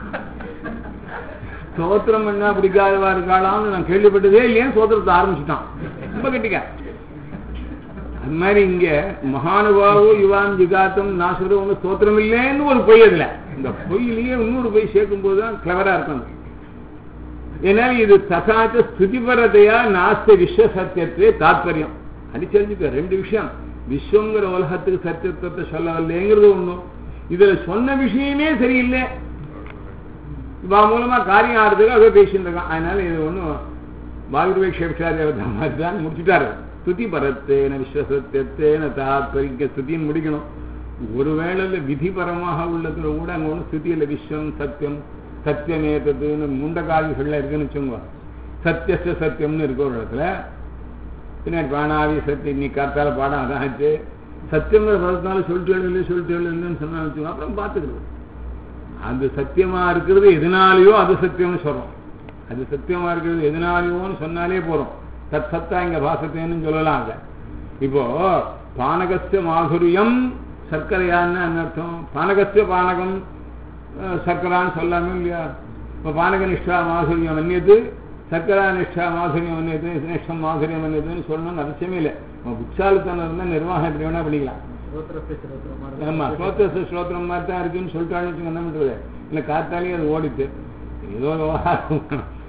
ஸ்தோத்திரம் பண்ணா பிடிக்காதவா இருக்காளான்னு நான் கேள்விப்பட்டதே இல்லையே ஸ்தோத்திரத்தை ஆரம்பிச்சுட்டான் ரொம்ப கெட்டிக்க அது மாதிரி இங்க மகானுபாவோ யுவான் ஜிகாத்தம் நாசுரம் ஒன்று ஸ்தோத்திரம் இல்லைன்னு ஒரு பொய் அதுல இந்த பொய்யிலேயே இன்னொரு பொய் சேர்க்கும் போது தான் கிளவரா இருக்கும் ஏன்னா இது தசாச்ச ஸ்துதிபரதையா நாஸ்த விஸ்வ சத்தியத்தை தாத்பரியம் அடிச்சரிஞ்சுக்க ரெண்டு விஷயம் விஸ்வங்கிற உலகத்துக்கு சத்தியத்துவத்தை சொல்லவில்லைங்கிறது ஒண்ணும் இதுல சொன்ன விஷயமே சரியில்லை இவா மூலமா காரியம் ஆறுறதுக்கு அதே பேசிட்டு இருக்கான் அதனால இது ஒண்ணும் வாயுர்வேக்ஷேப்ஷா தேவதா மாதிரி தான் முடிச்சுட்டாரு ஸ்துதி பரத்தேன விஸ்வசத்தியத்தேன தாத்பரிக்க ஸ்துதின்னு முடிக்கணும் ஒருவேளை விதிபரமாக உள்ளதுல கூட அங்க ஒண்ணு ஸ்துதியில விஸ்வம் சத்தியம் சத்தியமேதத்துன்னு முண்டகாதிகள்ல இருக்குன்னு வச்சுக்கோங்க சத்தியச சத்தியம்னு இருக்க ஒரு இடத்துல பின்னாடி பானாவி சத்தியம் நீ காத்தால பாடம் அதான் ஆச்சு சத்தியங்கிற பதத்தினால சொல்லிட்டு இல்லை சொல்லிட்டு இல்லைன்னு சொன்னா வச்சுக்கோங்க அப்புறம் பார்த்துக்கிறது அது சத்தியமா இருக்கிறது எதனாலேயோ அது சத்தியம்னு சொல்றோம் அது சத்தியமா இருக்கிறது எதனாலேயோன்னு சொன்னாலே போறோம் தத் சத்தா இங்க பாசத்தேன்னு சொல்லலாம் அத இப்போ பானகஸ்ய மாதுரியம் சர்க்கரையான்னு என்ன அர்த்தம் பானகஸ்ய பானகம் அஹ், சர்க்கரான்னு சொல்லாமே இல்லையா இப்போ பானக நிஷ்டா மாதுரியம் அந்நியது சர்க்கரா நிஷ்டா மாதுரியம் அந்நியது நிஷ்டம் மாதுரியம் அந்நியதுன்னு சொல்லணும்னு அவசியமே இல்லை நம்ம புட்சாலித்தனம் இருந்தால் நிர்வாகம் எப்படி வேணா பண்ணிக்கலாம் ஸ்தோத்திரத்தை ஸ்தோத்திரம் மாதிரி. ஆமா ஸ்லோத்திர ஸ்லோத்திரம் மாதிரி தான் இருக்குன்னு சொல்லிட்டாலும் வச்சுக்கோங்க, என்ன பண்றது இல்லை காத்தாலேயே அது ஓடிச்சு ஏதோ விவகாரம்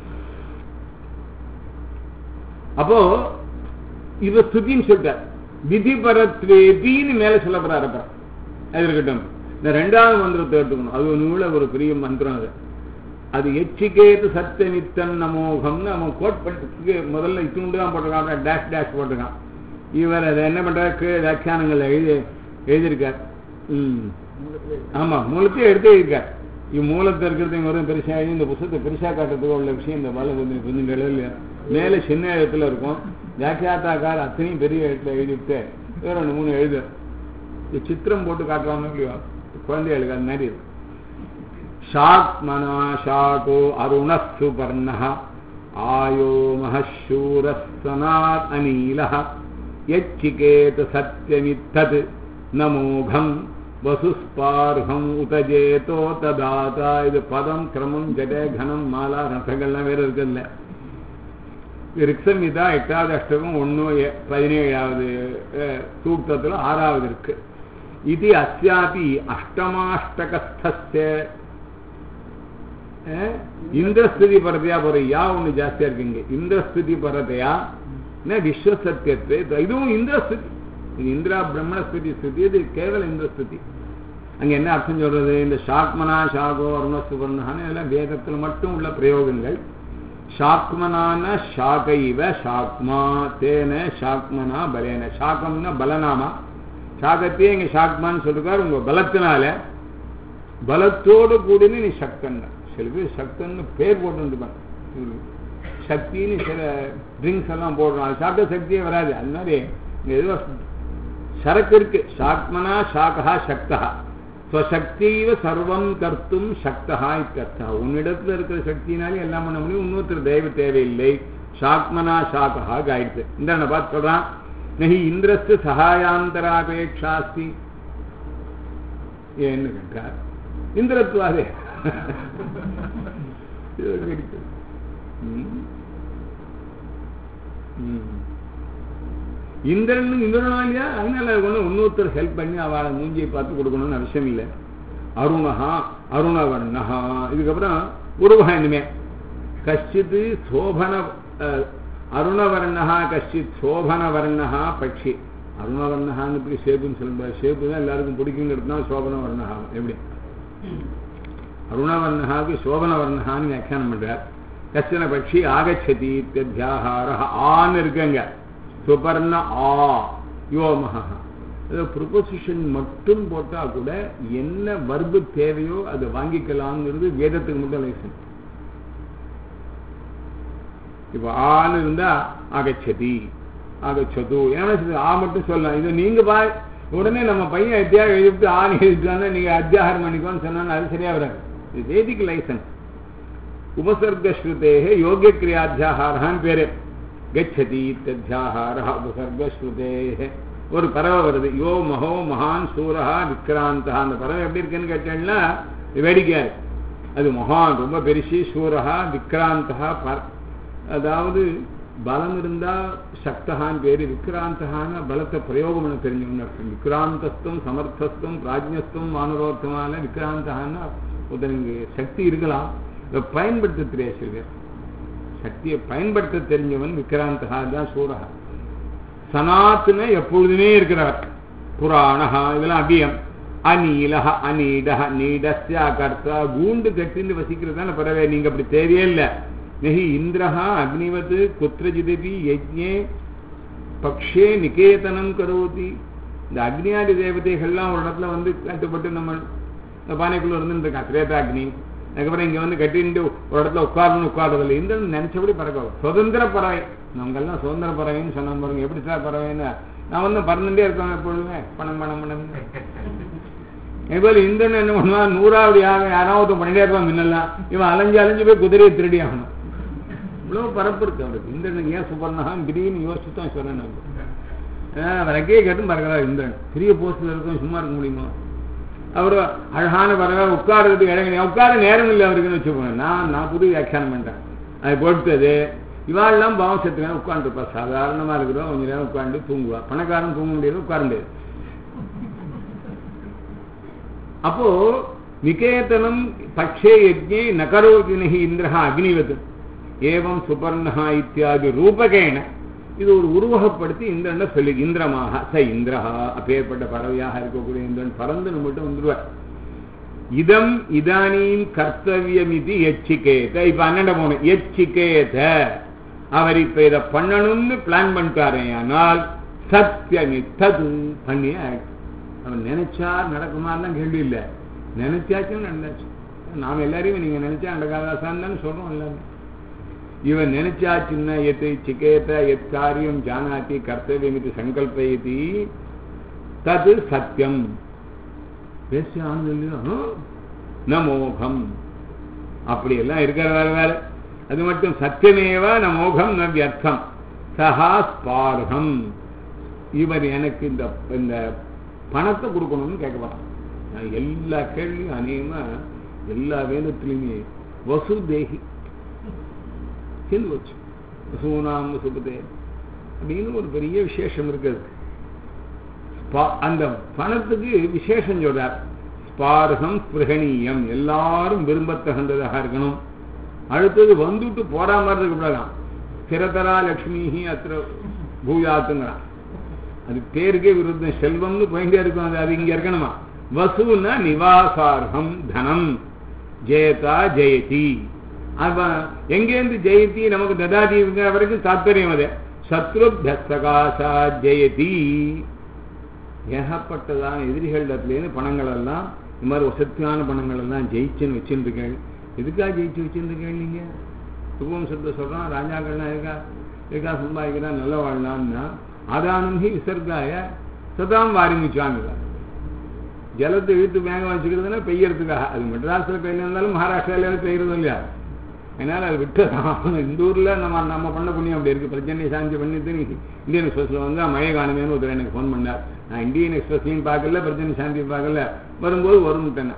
அப்போ இவ ஸ்துதின்னு சொல்லிட்டார் விதி பரத்வேதின்னு மேல சொல்ல போறாரு அப்புறம் அது இருக்கட்டும் இந்த ரெண்டாவது மந்திரத்தை எடுத்துக்கணும் அது ஒரு நூல ஒரு பெரிய மந்திரம் அது அது எச்சிகேது சத்திய நித்தன் நமோகம்னு அவன் கோட் பண்ணி முதல்ல இத்துண்டு தான் போட்டிருக்கான் டேஷ் டேஷ் போட்டிருக்கான் இவர் அதை என்ன பண்றாரு கீழே வியாக்கியானங்கள் எழுதி எழுதியிருக்கார் ம் மூலத்திலே ஆமா மூலத்தையும் எடுத்து இருக்கார் இம்மூலத்தை இருக்கிறது இங்க வரும் பெருசா எழுதி இந்த புத்தகத்தை பெருசா காட்டுறதுக்கு உள்ள விஷயம் இந்த பால கொஞ்சம் கொஞ்சம் எழுதல மேல சின்ன எழுத்துல இருக்கும் வியாக்கியாத்தாக்கார் அத்தனையும் பெரிய எழுத்துல எழுதிவிட்டு வேற ரெண்டு மூணு எழுது இந்த சித்திரம் போட்டு காட்டுறாங்க இல்லையோ குழந்தைகளுக்கு அது மாதிரி இது ஷாக்மனா ஷாகோ அருண சுபர்ண ஆயோ மகூரஸ்தனாத் அநீல யச்சிகேத சத்யமித்தத் நமோகம் வசுஸ்பார்ஹம் உதஜேதோ ததாதா இது பதம் கிரமம் ஜட கனம் மாலா ரசங்கள்லாம் வேற இருக்குல்ல ரிக்ஷமிதா எட்டாவது அஷ்டகம் ஒன்று பதினேழாவது அஹ், சூக்தத்துல ஆறாவது இருக்கு இது அஸ்யாபி அஷ்டமாஷ்டகஸ்தஸ்ய அஹ், இந்திரஸ்துதி பரதையா போற யா ஒண்ணு ஜாஸ்தியா இருக்குங்க இந்திரஸ்துதி பரதையா என்ன விஸ்வசத்தியத்தை இதுவும் இந்திரஸ்துதி இது இந்திரா பிரம்மணஸ்துதி ஸ்துதி இது கேவல இந்திரஸ்துதி அங்க என்ன அர்த்தம் சொல்றது இந்த ஷாக்மனா ஷாகோ அருண சுபர்ணான்னு இதெல்லாம் வேதத்துல மட்டும் உள்ள பிரயோகங்கள் ஷாக்மனான ஷாகைவ ஷாக்மா தேன ஷாக்மனா பலேன ஷாக்கம்னா பலனாமா ஷாகத்தையே இங்க ஷாக்மான்னு சொல்லிருக்காரு உங்க பலத்தினால பலத்தோடு கூடின நீ சக்தன் சில பேர் சக்தன்னு பேர் போட்டுருப்பாங்க சக்தின்னு சில ட்ரிங்க்ஸ் எல்லாம் போடுறோம் அது சாப்பிட்ட சக்தியே வராது அது மாதிரி இங்க ஏதோ சரக்கு இருக்கு சாத்மனா சாகா சக்தா ஸ்வசக்திவ சர்வம் கர்த்தும் சக்தா இத்தர்த்தா உன்னிடத்துல இருக்கிற சக்தினாலே எல்லாம் பண்ண முடியும் இன்னொருத்தர் தெய்வ தேவையில்லை சாத்மனா சாகா ஆயிடுச்சு இந்த பார்த்து சொல்றான் நகி இந்திரஸ்து சகாயாந்தராபேட்சாஸ்தி ஏன்னு கேட்டார் இந்திரத்துவாதே இது கிடைக்குது. ம். ம். இந்திரன் இந்திரனா இல்லையா அதனால ஒண்ணு இன்னொருத்தர் ஹெல்ப் பண்ணி அவளை மூஞ்சியை பார்த்து கொடுக்கணும்னு அவசியம் இல்லை அருணஹா அருணவர்ணஹா இதுக்கப்புறம் உருவா இனிமே கஷ்டித் சோபன அஹ், அருணவர்ணஹா கஷ்டித் சோபனவர்ணஹா பட்சி அருணவர்ணஹான்னு இப்படி ஷேப்புன்னு சொல்லும்போது ஷேப்பு தான் எல்லாருக்கும் பிடிக்குங்கிறது தான் சோபனவர்ணஹா எப்படி அருணவர்ணஹாவுக்கு சோபனவர்ணஹான்னு வியாக்கியானம் பண்றார் கஷ்டன பட்சி ஆகச்சதி இத்தியாகார ஆன்னு இருக்குங்க சுபர்ண ஆ யோமஹா ப்ரொபோசிஷன் மட்டும் போட்டா கூட என்ன வர்பு தேவையோ அதை வாங்கிக்கலாம்ங்கிறது வேதத்துக்கு மட்டும் லைசன்ஸ் இப்போ ஆன்னு இருந்தா ஆகச்சதி ஆகச்சது ஏன்னா இது ஆ மட்டும் சொல்லலாம் இது நீங்க பா உடனே நம்ம பையன் அத்தியாகம் எழுதிட்டு ஆண் எழுதிட்டான்னா நீங்க அத்தியாகாரம் பண்ணிக்கோன்னு சொன்னா அது சரியா வராது இது வேதிக் லைசன்ஸ் உபசர்கஸ்ருதேக யோகிய கிரியாத்தியாகாரான்னு பேரு கச்சதி இத்தியாகார உபசர்கஸ்ருதேக ஒரு பறவை வருது யோ மகோ மகான் சூரஹா விக்ராந்தா அந்த பறவை எப்படி இருக்குன்னு கேட்டேன்னா இது வேடிக்கையா இருக்கு அது மகான் ரொம்ப பெருசு சூரஹா விக்ராந்தா பர அதாவது பலம் இருந்தா சக்தகான் பேரு விக்ராந்தகான பலத்தை பிரயோகம் பண்ண தெரிஞ்சவங்க அர்த்தம் விக்ராந்தஸ்தும் சமர்த்தஸ்தும் பிராஜ்யஸ்தும் மானரோத்தமான விக்ராந்தகான்னா ஒருத்தனுக்கு சக்தி இருக்கலாம் இதை பயன்படுத்த தெரியாது சில பேர் சக்தியை பயன்படுத்த தெரிஞ்சவன் விக்ராந்தகா தான் சூரகா சனாத்துன எப்பொழுதுமே இருக்கிறவர் புராணஹா இதெல்லாம் அபியம் அநீலஹ அநீடஹ நீடஸ்யா கர்த்தா கூண்டு கட்டின்னு வசிக்கிறதான பறவை நீங்க அப்படி தேவையே இல்லை நெஹி இந்திரஹா அக்னிவத் குத்திரஜிதபி யஜ்ஞே பக்ஷே நிகேதனம் கரோதி இந்த அக்னியாதி தேவதைகள்லாம் ஒரு இடத்துல வந்து கட்டுப்பட்டு நம்ம இந்த பானைக்குள்ள இருந்துருக்கா திரேதாக்னி அதுக்கப்புறம் இங்க வந்து கட்டிட்டு ஒரு இடத்துல உட்காரணும் உட்கார்றதில்லை இந்த நினைச்சபடி பறக்க சுதந்திர பறவை நமக்கெல்லாம் சுதந்திர பறவைன்னு சொன்ன பாருங்க எப்படி சார் பறவைன்னு நான் வந்து பறந்துட்டே இருக்கேன் எப்பொழுதுமே பணம் பணம் பணம் இதுபோல இந்திரன் என்ன பண்ணுவான் நூறாவது யாகம் யாராவது பண்ணிட்டே இருப்பான் முன்னெல்லாம் இவன் அலைஞ்சு அலைஞ்சு போய் குதிரையை திருடி ஆகணும் இவ்வளவு பரப்பு இருக்கு அவருக்கு இந்திரனுக்கு ஏன் சுபர்ணகம் திடீர்னு யோசிச்சு தான் சொன்னேன் ரெக்கையை கேட்டும் பறக்கிறார் இந்திரன் பெரிய போஸ்ட்ல இருக்கும் சும்மா இருக்க முடியுமா அவர் அழகான பறவை உட்கார்றதுக்கு இடம் உட்கார நேரம் இல்லை அவருக்குன்னு வச்சுக்கோங்க நான் நான் புது வியாக்கியானம் பண்ணிட்டேன் அது பொறுத்தது இவாள்லாம் பாவம் செத்து நேரம் உட்காந்துருப்பா சாதாரணமா இருக்கிறோம் கொஞ்ச நேரம் உட்காந்து தூங்குவா பணக்காரன் தூங்க முடியாது உட்கார முடியாது அப்போ நிகேதனம் பட்சே யஜ்ஞே நகரோதி நகி இந்திரஹா அக்னிவத் ஏவம் சுபர்ணஹா இத்தியாதி ரூபகேன இது ஒரு உருவகப்படுத்தி இந்திரனை சொல்லி இந்திரமாக ச இந்திரஹா அப்பேற்பட்ட பறவையாக இருக்கக்கூடிய இந்திரன் பறந்து நம்மகிட்ட வந்துடுவார் இதம் இதானீம் கர்த்தவியம் இது எச்சிக்கேத இப்ப அண்ணன் போனோம் எச்சிக்கேத அவர் இப்ப இதை பண்ணணும்னு பிளான் பண்ணிட்டாரே ஆனால் சத்தியமித்தது பண்ணி அவர் நினைச்சா நடக்குமான்னு கேள்வி இல்லை நினைச்சாச்சும் நடந்தாச்சு நாம் எல்லாரையும் நீங்க நினைச்சா நடக்காதாசான்னு தானே சொல்றோம் எல்லாரும் இவன் நினைச்சாச்சுன்னா எத் சிகேத எத் காரியம் ஜானாதி கர்த்தவியம் இது சங்கல்பயதி தது சத்தியம் பேசியானது இல்லையோ நமோகம் அப்படி எல்லாம் இருக்கிற வேற வேற அது மட்டும் சத்தியமேவ ந மோகம் ந வியர்த்தம் சஹா ஸ்பார்கம் இவர் எனக்கு இந்த இந்த பணத்தை கொடுக்கணும்னு கேட்கலாம் நான் எல்லா கேள்வியும் அநேகமா எல்லா வேதத்திலுமே வசு தேகி சேர்ந்து வச்சு வசூனாம் வசுபதே அப்படின்னு ஒரு பெரிய விசேஷம் இருக்குது அந்த பணத்துக்கு விசேஷம் சொல்றார் ஸ்பார்கம் ஸ்பிருகணீயம் எல்லாரும் விரும்பத்தகுந்ததாக இருக்கணும் அடுத்தது வந்துட்டு போற மாதிரி இருக்கக்கூடாதான் ஸ்திரதரா லக்ஷ்மி அத்திர பூயாத்துங்கிறான் அது பேருக்கே விருத்தம் செல்வம்னு போயிட்டே இருக்கும் அது அது இங்க இருக்கணுமா வசூனா நிவாசார்கம் தனம் ஜெயதா ஜெயதி அவன் எங்கேருந்து ஜெயதி நமக்கு ததாதி வரைக்கும் தாத்பரியம் அது சத்ருப்தகாசா ஜெயதி ஏகப்பட்டதான எதிரிகளிடத்துலேருந்து பணங்கள் எல்லாம் இந்த மாதிரி வசதியான பணங்கள் எல்லாம் ஜெயிச்சுன்னு வச்சுருக்கேன் எதுக்காக ஜெயிச்சு வச்சிருந்துருக்கேன் நீங்க சுபவம்சத்தை சொல்றான் ராஜாக்கள்லாம் இருக்கா இருக்கா சம்பாதிக்கிறா நல்ல வாழலாம்னா ஆதானம் ஹி விசர்காய சதாம் வாரிமிச்சாங்க ஜலத்தை இழுத்து மேகம் வச்சுக்கிறதுனா பெய்யறதுக்காக அது மெட்ராஸில் பெய்யல இருந்தாலும் மகாராஷ்டிரால பெய்யறது இல்லையா அதனால அது விட்டு இந்த ஊர்ல நம்ம நம்ம பண்ண புண்ணியம் அப்படி இருக்கு பிரச்சனை சாந்தி பண்ணிட்டு இந்தியன் எக்ஸ்பிரஸ்ல வந்து மழை காணுமேனு ஒருத்தர் எனக்கு ஃபோன் பண்ணார் நான் இந்தியன் எக்ஸ்பிரஸ்லையும் பார்க்கல பிரச்சனை சாந்தியும் பார்க்கல வரும்போது வரும்ட்டேன்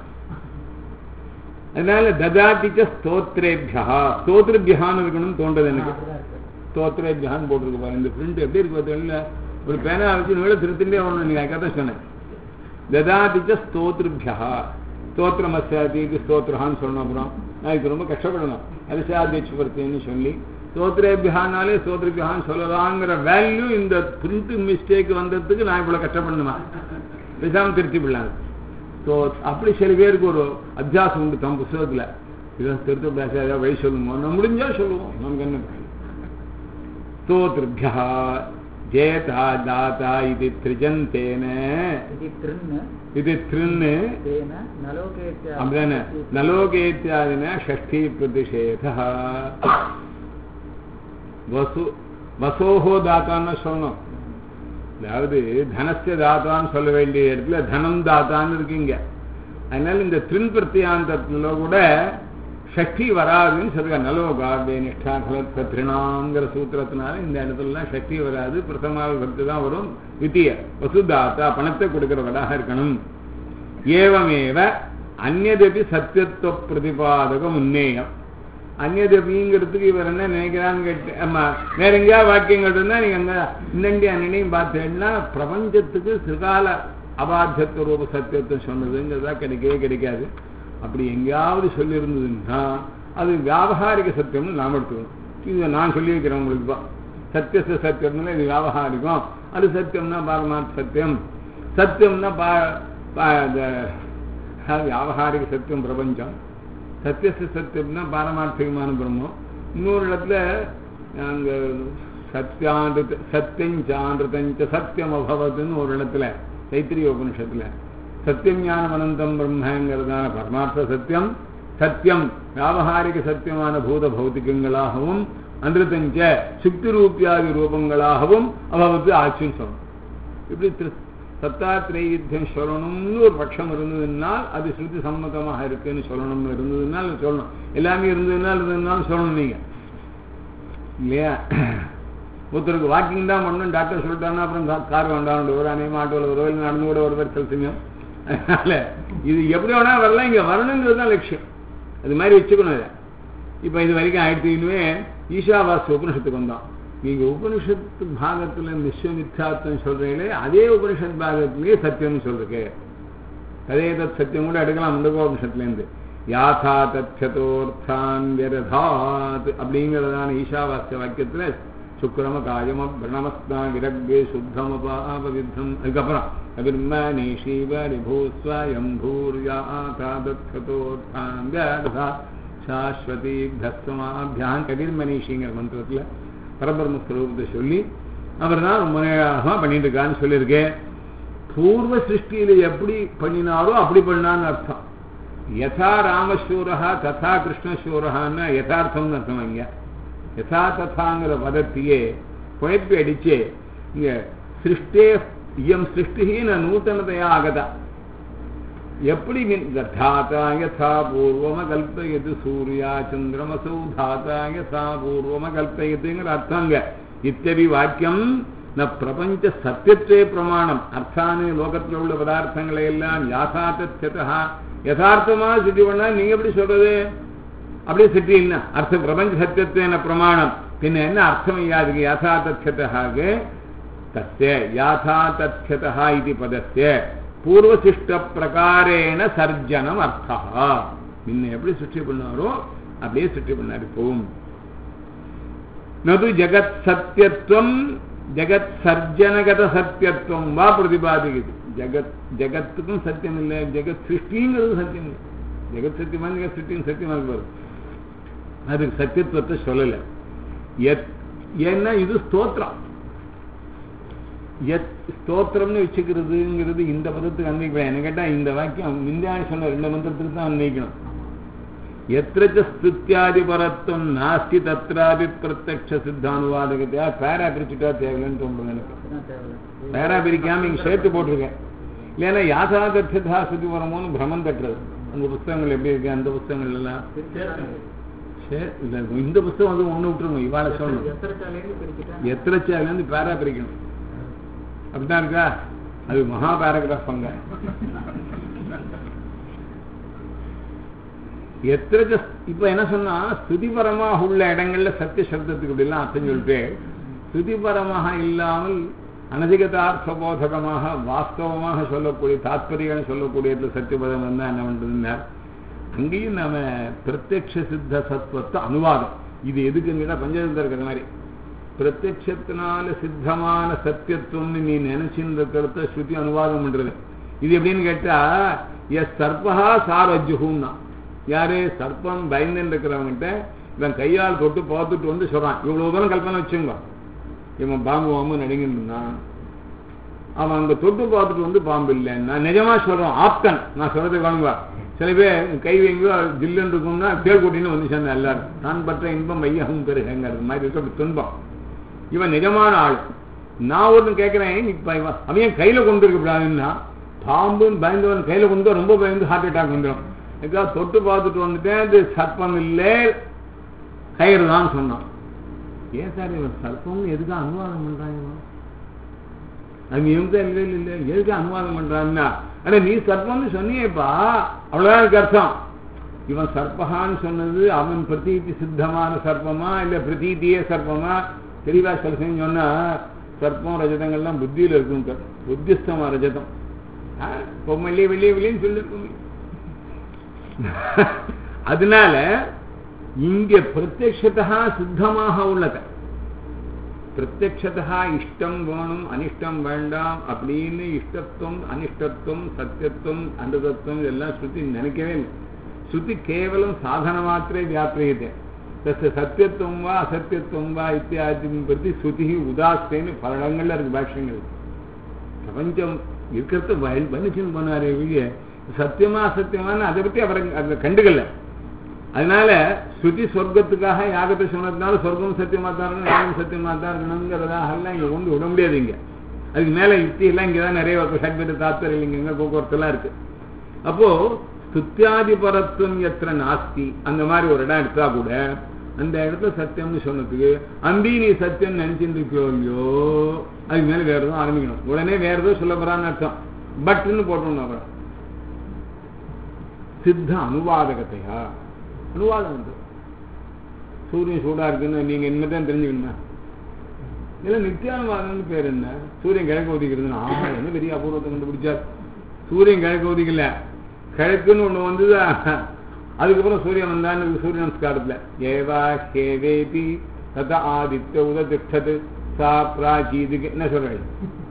அதனால ததாதிச்ச ஸ்தோத்ரேபியா ஸ்தோத்ரபியான்னு இருக்கணும்னு தோன்றது எனக்கு ஸ்தோத்ரேபியான்னு போட்டிருக்கு பாருங்க இந்த பிரிண்ட் எப்படி இருக்கு பார்த்தீங்களா ஒரு பேனா வச்சு நீள திருத்திலே ஒன்று நீங்க கதை சொன்னேன் ததாதிச்ச ஸ்தோத்ருபியா ஸ்தோத்திரமஸ்யாதி ஸ்தோத்திரஹான்னு சொல்லணும் அப்புறம் நான் இதுக்கு ரொம்ப கஷ்டப்படணும் அரிசாத்தியச்சுபர்த்தின்னு சொல்லி ஸ்தோத்ரேபியானாலே ஸ்தோத்ரபியான்னு சொல்லலாங்கிற வேல்யூ இந்த பிரிண்ட் மிஸ்டேக் வந்ததுக்கு நான் இவ்வளவு கஷ்டப்படணுமா பேசாம திருத்தி விடலாம் ஸோ அப்படி சில பேருக்கு ஒரு அத்தியாசம் உண்டு தம் புஸ்தகத்துல இதை திருத்த பேச ஏதாவது வழி சொல்லுங்க நம்ம முடிஞ்சா சொல்லுவோம் நமக்கு என்ன ஸ்தோத்ருபியா ஜேதா தாத்தா இது திரிஜந்தேன इति तृन् இது திருன்னு तेन नलोकेत्य அப்படிதானே நலோகேத்தியாதின ஷஷ்டி பிரதிஷேத வசு வசோஹோ தாத்தான்னு சொல்லணும் அதாவது தனஸ்ய தாத்தான்னு சொல்ல வேண்டிய இடத்துல தனம் தாத்தான்னு இருக்கீங்க அதனால இந்த திருன் பிரத்தியாந்தத்துல கூட சக்தி வராதுன்னு சொல்லுங்க நலோகாபே நிஷ்டா கலத்ரிணாங்கிற சூத்திரத்தினால இந்த இடத்துலலாம் சக்தி வராது பிரதமா விபக்தி தான் வரும் வித்திய வசுதாத்தா பணத்தை கொடுக்கிறவராக இருக்கணும் ஏவமேவ அந்நதபி சத்தியத்துவ பிரதிபாதகம் உன்னேயம் அந்நதபிங்கிறதுக்கு இவர் என்ன நினைக்கிறான்னு கேட்டு ஆமா வேற எங்கேயா வாக்கியங்கள் இருந்தா நீங்க அங்க இன்னண்டி அன்னையும் பார்த்தீங்கன்னா பிரபஞ்சத்துக்கு சிறுகால அபாத்தியத்துவ ரூப சத்தியத்துவம் சொன்னதுங்கிறதா கிடைக்கவே கிடைக்காது அப்படி எங்கேயாவது சொல்லியிருந்ததுன்னா அது வியாபகாரிக சத்தியம்னு நாம் எடுத்துக்கணும் இது நான் சொல்லி வைக்கிறேன் உங்களுக்கு இப்போ சத்தியச சத்தியம்னா இது வியாபகாரிகம் அது சத்தியம்னா பாரமார்த்த சத்தியம் சத்தியம்னா பா பா- இந்த அதாவது வியாபகாரிக சத்தியம் பிரபஞ்சம் சத்தியச சத்தியம்னா பாரமார்த்திகமான பிரம்மம் இன்னொரு இடத்துல அங்க சத்தியாந்திர சத்தியஞ்சாந்திரத்தஞ்ச சத்தியம் அபவத்துன்னு ஒரு இடத்துல தைத்திரிய உபனிஷத்துல சத்தியம் ஞானம் அனந்தம் பிரம்மங்கிறதான பரமார்த்த சத்தியம் சத்தியம் வியாபகாரிக சத்தியமான பூத பௌத்திகங்களாகவும் அந்திரத்தஞ்ச சுக்தி ரூபியாதி ரூபங்களாகவும் அபவத்து ஆச்சுன்னு சொல்லணும் இப்படி திரு சத்தாத்திரையுத்தியம் சொல்லணும்னு ஒரு பட்சம் இருந்ததுனால் அது ஸ்ருதி சம்மதமாக இருக்குன்னு சொல்லணும்னு இருந்ததுனால் சொல்லணும் எல்லாமே இருந்ததுனால் இருந்ததுனாலும் சொல்லணும் நீங்க இல்லையா ஒருத்தருக்கு வாக்கிங் தான் பண்ணணும் டாக்டர் சொல்லிட்டாருன்னா அப்புறம் கா- கார் வேண்டாம் ஒரு அநேகமாக ஆட்டோவில் வருவோம் இல்லை நடந்து கூட வருவார் சில சமயம் அதனால இது எப்படி வேணா வரலாம் இங்கே வரணுங்கிறது தான் லட்சியம் அது மாதிரி வச்சுக்கணும் இதை இப்போ இது வரைக்கும் ஆயிரத்தி இனிமே ஈஷாவாசி உபனிஷத்துக்கு வந்தோம் நீங்க உபனிஷத்து பாகத்துல விஸ்வமித்யாத்வம் சொல்றீங்களே அதே உபனிஷத் பாகத்திலேயே சத்தியம்னு சொல்றீங்க அதே தத் சத்தியம் கூட எடுக்கலாம் முண்டகோபனிஷத்துல இருந்து யாதா தத்யதோர்த்தான் விரதாத் அப்படிங்கிறதான ஈஷாவாசிய வாக்கியத்துல சுக்கிரம காயம பிரணமஸ்தா விரக்வே சுத்தமபாபவித்தம் அதுக்கப்புறம் அபிர்மணி சீவ நிபூஸ்வயம் பூர்யாதா தத்யதோர்த்தான் விரதாத் சாஸ்வதி தஸ்வமாபியான் கதிர் மனிஷிங்கிற மந்திரத்துல பரபிரம்ம ஸ்வரூபத்தை சொல்லி அவர் தான் ரொம்ப நேரமாக பண்ணிட்டு இருக்கான்னு சொல்லியிருக்கேன் பூர்வ சிருஷ்டியில எப்படி பண்ணினாரோ அப்படி பண்ணான்னு அர்த்தம் யதா ராமசூரா ததா கிருஷ்ணசூரஹான்னு யதார்த்தம்னு அர்த்தம் இங்க யதா ததாங்கிற பதத்தையே குழப்பி அடிச்சு இங்க சிருஷ்டே இயம் சிருஷ்டிஹீன நூத்தனதையா ஆகதா எப்படி மின் தாத்தா யதா பூர்வம கல்பயது சூர்யா சந்திரமசௌ தாத்தா யதா பூர்வம கல்பயதுங்கிற அர்த்தங்க இத்தவி வாக்கியம் ந பிரபஞ்ச சத்தியத்தே பிரமாணம் அர்த்தானு லோகத்தில் உள்ள பதார்த்தங்களை எல்லாம் யாசாத்தா யதார்த்தமா சிட்டி பண்ணா நீங்க எப்படி சொல்றது அப்படியே சிட்டி என்ன அர்த்தம் பிரபஞ்ச சத்தியத்தேன பிரமாணம் பின்ன என்ன அர்த்தம் ஐயாதுக்கு யாசாத்தத்யதாக தஸ்ய யாதா தத்யதா இது பதஸ்ய பூர்வசிஷ்ட பிரகாரேன சர்ஜனம் அர்த்தா முன்ன எப்படி சிருஷ்டி பண்ணாரோ அப்படியே சிருஷ்டி பண்ணாரு போகும் நது ஜெகத் சத்தியத்துவம் ஜெகத் சர்ஜனகத சத்தியத்துவம் வா பிரதிபாதிக்குது ஜெகத் ஜெகத்துக்கும் சத்தியம் இல்லை ஜெகத் சிருஷ்டிங்கிறது சத்தியம் இல்லை ஜெகத் சத்தியமா ஜெகத் சிருஷ்டியும் சத்தியமா இருப்பாரு அதுக்கு சத்தியத்துவத்தை சொல்லலை எத் ஏன்னா இது ஸ்தோத்திரம் எத் ஸ்தோத்திரம்னு வச்சுக்கிறதுங்கிறது இந்த பதத்துக்கு அன்வைக்கலாம் என்ன கேட்டா இந்த வாக்கியம் மிந்தாணி சொன்ன ரெண்டு மந்திரத்துக்கு தான் அன்வைக்கணும் எத்திரச்ச ஸ்துத்தியாதி பரத்துவம் நாஸ்தி தத்ராபி பிரத்யக்ஷ சித்தானுவாதகத்தையா பேரா பிரிச்சுட்டா தேவையில்லைன்னு தோன்றும் எனக்கு அதுதான் தேவையில்லை. பேரா பிரிக்காம இங்க சேர்த்து போட்டிருக்கேன் இல்லைன்னா யாதாகத்தியதா ஸ்துதி வரமோன்னு பிரமம் தட்டுறது உங்க புஸ்தகங்கள் எப்படி இருக்கு அந்த புஸ்தகங்கள் எல்லாம் சரி இல்ல இந்த புஸ்தகம் வந்து ஒண்ணு விட்டுருங்க இவாள சொல்லணும் எத்திரச்சாலேருந்து பிரிச்சுட்டா எத்திரச்சாலேருந்து பேரா பிரிக்கணும் அப்படிதான் இருக்கா அது மகா பேராகிராஃப் அங்க எத்திரச்ச இப்ப என்ன சொன்னா ஸ்துதிபரமாக உள்ள இடங்கள்ல சத்திய சப்தத்துக்கு இப்படிலாம் அர்த்தம் சொல்லிட்டு ஸ்துதிபரமாக இல்லாமல் அனதிகதார்த்த போதகமாக வாஸ்தவமாக சொல்லக்கூடிய தாத்பரியம் சொல்லக்கூடிய இடத்துல சத்தியபதம் இருந்தா என்ன பண்றதுன்னா அங்கேயும் நாம பிரத்யக்ஷ சித்த சத்வத்தை அனுவாதம் இது எதுக்குன்னு கேட்டா பஞ்சதந்திரம் இருக்கிற மாதிரி பிரத்யட்சத்தினால சித்தமான சத்தியத்துவம்னு நீ நினைச்சுன்னு இருக்கிறத ஸ்ருதி அனுவாதம் பண்றது இது எப்படின்னு கேட்டா எஸ் சர்பகா சாரஜுகும்னா யாரு சர்ப்பம் பயந்துன்னு இருக்கிறவங்கிட்ட இவன் கையால் தொட்டு பார்த்துட்டு வந்து சொல்றான் இவ்வளவு தூரம் கல்பனை வச்சுங்க இவன் பாம்பு பாம்பு நடிங்கிட்டு இருந்தான் அவன் அங்க தொட்டு பார்த்துட்டு வந்து பாம்பு இல்லைன்னா நிஜமா சொல்றான் ஆப்தன் நான் சொல்றது காணுங்க சில பேர் கை வைங்கோ ஜில்லுன்னு இருக்கும்னா பேர் கூட்டின்னு வந்து சேர்ந்த எல்லாரும் நான் பற்ற இன்பம் மையம் பெருகங்கிறது மாதிரி இருக்க அப்படி துன்பம் இவன் நிஜமான ஆள் நான் ஒன்று கேட்கிறேன் இப்ப இவன் அவன் ஏன் கையில கொண்டு இருக்கக்கூடாதுன்னா பாம்புன்னு பயந்தவன் கையில கொண்டு வந்தா ரொம்ப பயந்து ஹார்ட் அட்டாக் வந்துடும் இதுக்காக தொட்டு பார்த்துட்டு வந்துட்டேன் இது சர்ப்பம் இல்லை கயிறு தான் சொன்னான் ஏன் சார் இவன் சர்ப்பம்னு எதுக்கு அனுவாதம் பண்றான் இவன் அது எங்க இல்லை இல்லை இல்லை எதுக்கு அனுவாதம் பண்றான்னா அட நீ சர்ப்பம்னு சொன்னியேப்பா அவ்வளவுதான் எனக்கு அர்த்தம் இவன் சர்ப்பகான்னு சொன்னது அவன் பிரதீதி சித்தமான சர்ப்பமா இல்ல பிரதீதியே சர்ப்பமா தெளிவா சொல்றேன்னு சொன்னா சர்ப்பம் ரஜதங்கள்லாம் புத்தியில இருக்கும் புத்திஸ்தமா ரஜதம் ஆ, பொம்மையிலே வெளியே வெளியேன்னு சொல்லிருக்கோம் அதனால இங்க பிரத்யக்ஷதா சித்தமாக உள்ளது பிரத்யக்ஷதா இஷ்டம் வேணும் அனிஷ்டம் வேண்டாம் அப்படின்னு இஷ்டத்துவம் அனிஷ்டத்துவம் சத்தியத்துவம் அனுதத்துவம் இதெல்லாம் ஸ்ருதி நினைக்கவே இல்லை ஸ்ருதி கேவலம் சாதன மாத்திரே வியாபியதே தस्य சத்தியத்துவம் வா அசத்தியத்துவம் வா இத்தியாதி பற்றி ஸ்ருதி உதாஸ்தேன்னு பல இடங்கள்ல இருக்கு பாஷ்யங்கள் பிரபஞ்சம் இருக்கிறத வர்ணிச்சுன்னு போனாரே வெளிய சத்தியமா அசத்தியமான்னு அதை பத்தி அவரை அதை கண்டுக்கல அதனால ஸ்ருதி சொர்க்கத்துக்காக யாகத்தை சொன்னதுனால சொர்க்கம் சத்தியமா தான் இருக்கணும் யாகம் சத்தியமா தான் இருக்கணுங்கிறதாக எல்லாம் இங்க கொண்டு விட முடியாது இங்க அதுக்கு மேல யுக்தி எல்லாம் இங்கதான் நிறைய சட்பட்டு தாத்தர் இங்க போக்குவரத்து எல்லாம் இருக்கு அப்போ ஸ்துத்தியாதி பரத்துவம் எத்திர நாஸ்தி அந்த மாதிரி ஒரு இடம் எடுத்தா கூட அந்த இடத்துல சத்தியம்னு சொன்னதுக்கு அம்பி நீ சத்தியம் நினைச்சிட்டு இருக்கியோ இல்லையோ அதுக்கு மேல வேற எதுவும் ஆரம்பிக்கணும் உடனே வேற ஏதோ சொல்ல போறான்னு அர்த்தம் பட்டுன்னு போட்டோம்னா அப்புறம் சித்த அனுவாதகத்தையா அனுவாதம் உண்டு சூரியன் சூடா இருக்குன்னு நீங்க இனிமேதான் தெரிஞ்சுக்கணுமா இல்ல நித்தியானுவாதம்னு பேர் என்ன சூரியன் கிழக்கு ஒதுக்கிறதுன்னு ஆமா என்ன பெரிய அபூர்வத்தை கண்டுபிடிச்சார் சூரியன் கிழக்கு ஒதுக்கல கிழக்குன்னு ஒண்ணு வந்தது அதுக்கப்புறம் சூரியன் வந்தான்னு சூரிய நமஸ்காரத்துல ஏவா ஹேவேதி தத ஆதித்ய உத திஷ்டது சா பிராச்சீதுக்கு என்ன சொல்றேன்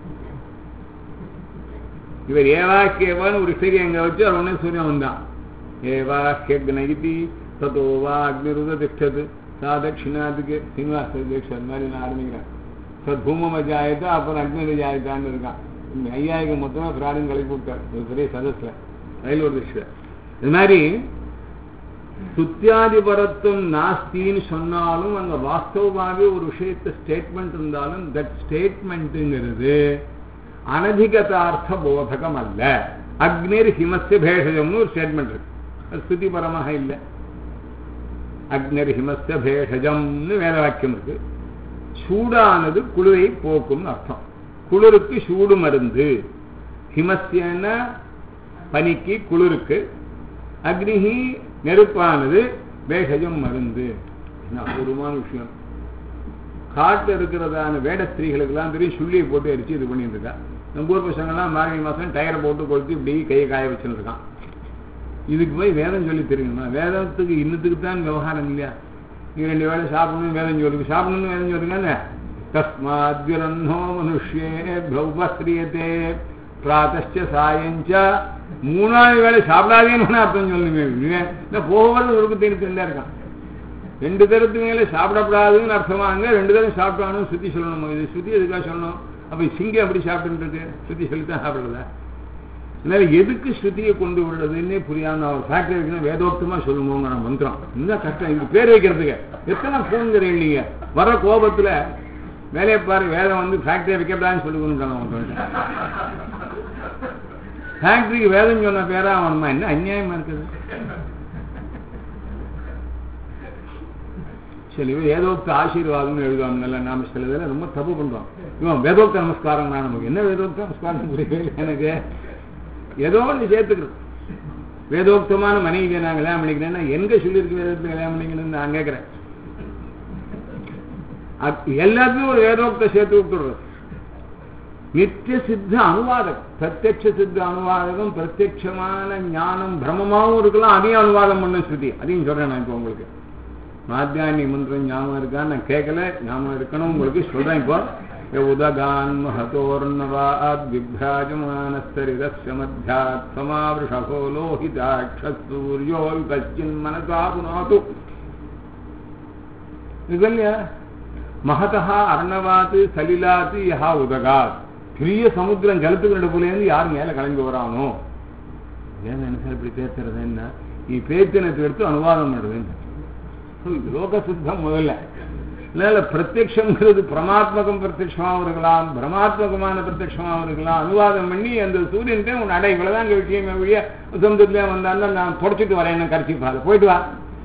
இவர் ஏவா கேவான்னு ஒரு ஸ்திரி அங்க வச்சு அவர் உடனே சூரியன் வந்தான் ஏவா ஹெக்னகிதி ததோ வா அக்னிருத திஷ்டது சா தட்சிணாதுக்கு சீனிவாச தீட்சை அந்த மாதிரி நான் ஆரம்பிக்கிறேன் சத்பூமம் ஜாயத்தா அப்புறம் அக்னிர ஜாயத்தான்னு இருக்கான் இந்த ஐயாயிரம் மொத்தமா பிராடம் கலக்கி விட்டார் ஒரு பெரிய சதஸ்ல ரயில்வே திஷ்ட இது மாதிரி சுத்தியாதி பரத்துவம் நாஸ்தின்னு சொன்னாலும் அங்க வாஸ்தவமாகவே ஒரு விஷயத்த ஸ்டேட்மெண்ட் இருந்தாலும் தட் ஸ்டேட்மெண்ட்டுங்கிறது அனதிகதார்த்த போதகம் அல்ல அக்னிர் ஹிமஸ்ய பேஷஜம்னு ஒரு ஸ்டேட்மெண்ட் இருக்கு அது ஸ்துதிபரமாக இல்லை அக்னிர் ஹிமஸ்ய பேஷஜம்னு வேத வாக்கியம் இருக்கு சூடானது குளிரை போக்கும்னு அர்த்தம் குளிருக்கு சூடு மருந்து ஹிமஸ்யன்னா பனிக்கு குளிருக்கு அக்னிஹி நெருப்பானது வேஷஜம் மருந்து என்ன அபூர்வமான விஷயம் காட்டில் இருக்கிறதான வேட ஸ்திரீகளுக்கெல்லாம் தெரியும் சுள்ளியை போட்டு அடிச்சு இது பண்ணிட்டு இருக்கா நம்ம ஊர் பசங்கள்லாம் மார்கழி மாதம் டயரை போட்டு கொளுத்தி இப்படி கையை காய வச்சுட்டு இருக்கான் இதுக்கு போய் வேதம் சொல்லி தெரியுமா வேதத்துக்கு இன்னத்துக்கு தான் விவகாரம் இல்லையா நீ ரெண்டு வேளை சாப்பிடணும் வேதம் சொல்லுங்க சாப்பிடணும்னு வேதம் சொல்லுங்க தஸ்மாத் விரன்னோ மனுஷ்யே பிரௌபஸ்திரியத்தே பிராத்தச்ச சாயஞ்ச மூணாவது வேளை சாப்பிடாதேன்னு அர்த்தம் சொல்லுங்க போகிறது ஒரு தெரிஞ்சு இருக்கான் ரெண்டு தரத்து மேலே சாப்பிடப்படாதுன்னு அர்த்தமாங்க ரெண்டு தரம் சாப்பிட்டானு சுத்தி சொல்லணும் இது சுத்தி எதுக்காக சொல்லணும் அப்ப சிங்கம் அப்படி சாப்பிட்டு இருக்கு சுத்தி சொல்லித்தான் சாப்பிடுறதா அதனால எதுக்கு ஸ்ருதியை கொண்டு விடுறதுன்னே புரியாம நான் ஒரு ஃபேக்டரி வைக்கணும் வேதோக்தமா சொல்லுவோங்கிற மந்திரம் இந்த கஷ்டம் இதுக்கு பேர் வைக்கிறதுக்கு எத்தனை போன்கிறீங்க நீங்க வர கோபத்துல வேலையை பாரு வேதம் வந்து ஃபேக்டரி வைக்கப்படாதுன்னு சொல்லுங்கன்னு ஃபேக்டரிக்கு வேதம் சொன்ன பேரா அவனுமா என்ன அநியாயமா இருக்குது சரி இவன் வேதோக்த ஆசீர்வாதம்னு எழுதுவாங்கல்ல நாம சில இதில் ரொம்ப தப்பு பண்றோம் இவன் வேதோக்த நமஸ்காரம் தான் நமக்கு என்ன வேதோக்த நமஸ்காரம் புரியவே இல்லை எனக்கு ஏதோ ஒன்று சேர்த்துக்கிறது வேதோக்தமான மனைவியை நான் கல்யாணம் பண்ணிக்கிறேன்னா எங்க சொல்லியிருக்கு வேதத்தை கல்யாணம் பண்ணிக்கணும்னு நான் கேட்கிறேன் அது எல்லாத்தையும் ஒரு வேதோக்த சேர்த்து விட்டுடுறது நித்திய சித்த அனுவாதம் பிரத்யட்ச சித்த அனுவாதகம் பிரத்யட்சமான ஞானம் பிரமமாவும் இருக்கலாம் அதையும் அனுவாதம் பண்ண ஸ்ருதி அதையும் சொல்றேன் நான் இப்போ உங்களுக்கு மாத்தியானி மந்திரம் ஞாபகம் இருக்கான்னு நான் கேட்கல ஞாபகம் இருக்கணும் உங்களுக்கு சொல்றேன் இப்போ உதகான் மகதோர்ணவாத் விப்ராஜமானஸ்தரிதஸ்ய மத்தியாத் சமாவிருஷகோ லோஹிதாட்சூர்யோ கச்சின் மனசா புனாது இது இல்லையா மகதா அர்ணவாத்து சலிலாத்து யஹா உதகாத் பெரிய சமுத்திரம் ஜலத்துக்கு நடுப்புலேருந்து யார் மேல கிளம்பி வரானோ ஏன் என்ன சார் இப்படி பேசுறது என்ன நீ பேத்தினத்தை எடுத்து அனுவாதம் பண்ணுறதுன்னு லோக சித்தம் முதல்ல அதனால பிரத்யக்ஷங்கிறது பிரமாத்மகம் பிரத்யட்சமாகவும் இருக்கலாம் பிரமாத்மகமான பிரத்யட்சமாகவும் இருக்கலாம் அனுவாதம் பண்ணி அந்த சூரியன்கிட்ட உன் அடை இவ்வளவுதான் இங்க விஷயமே வழிய சமுதிரத்திலே வந்தாலும் நான் தொடச்சிட்டு வரேன் கரைச்சி பாரு போயிட்டு வா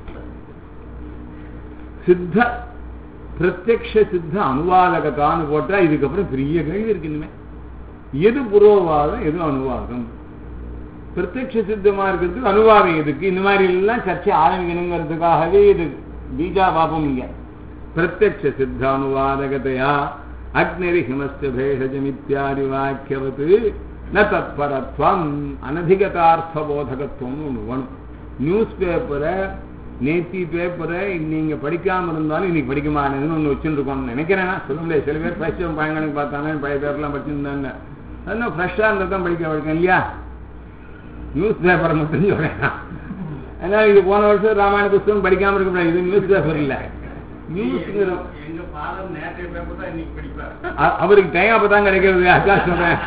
சித்த பிரத்யக்ஷ சித்த அனுவாதகத்தான்னு போட்டா இதுக்கப்புறம் பெரிய கேள்வி இருக்கு இனிமே எது புரோவாதம் எது அனுவாதம் பிரத்யக்ஷ சித்தமா இருக்கிறதுக்கு அனுவாதம் எதுக்கு இந்த மாதிரி எல்லாம் சர்ச்சை ஆரம்பிக்கணுங்கிறதுக்காகவே இது பீஜா பாபம் இங்க பிரத்யக்ஷ சித்த அனுவாதகதையா அக்னிரி ஹிமஸ்த பேஷஜமித்யாதி வாக்கியவத்து ந தத்பரத்வம் அனதிகதார்த்த போதகத்துவம்னு ஒன்று வேணும் நியூஸ் பேப்பரை நேத்தி பேப்பரை நீங்க படிக்காம இருந்தாலும் இன்னைக்கு படிக்க மாட்டேங்குதுன்னு ஒன்று வச்சுருக்கோம்னு நினைக்கிறேன் சொல்ல முடியாது சில பேர் பைசம் பயங்கரனுக்கு பார்த்தாங்க பழைய பேப்பர்லாம் படிச்சிருந்தாங்க அதெல்லாம் ஃப்ரெஷ்ஷாக இருந்தால் தான் படிக்க படிக்கும் இல்லையா நியூஸ் பேப்பரை மட்டும் சொல்றேன் அதனால இது போன வருஷம் ராமாயண புஸ்தகம் படிக்காம இருக்க முடியாது இது நியூஸ் பேப்பர் இல்ல நியூஸ்ங்கிற எங்க ஃபாதர் நேற்றைய பேப்பர் தான் இன்னைக்கு படிப்பார் அ- அவருக்கு டைம் அப்பதான் கிடைக்கிறது அதான் சொல்றேன்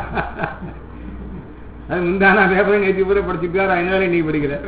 அது முந்தானா பேப்பரை நேற்று பூரா படிச்சுட்டாரு அதனால இன்னைக்கு படிக்கல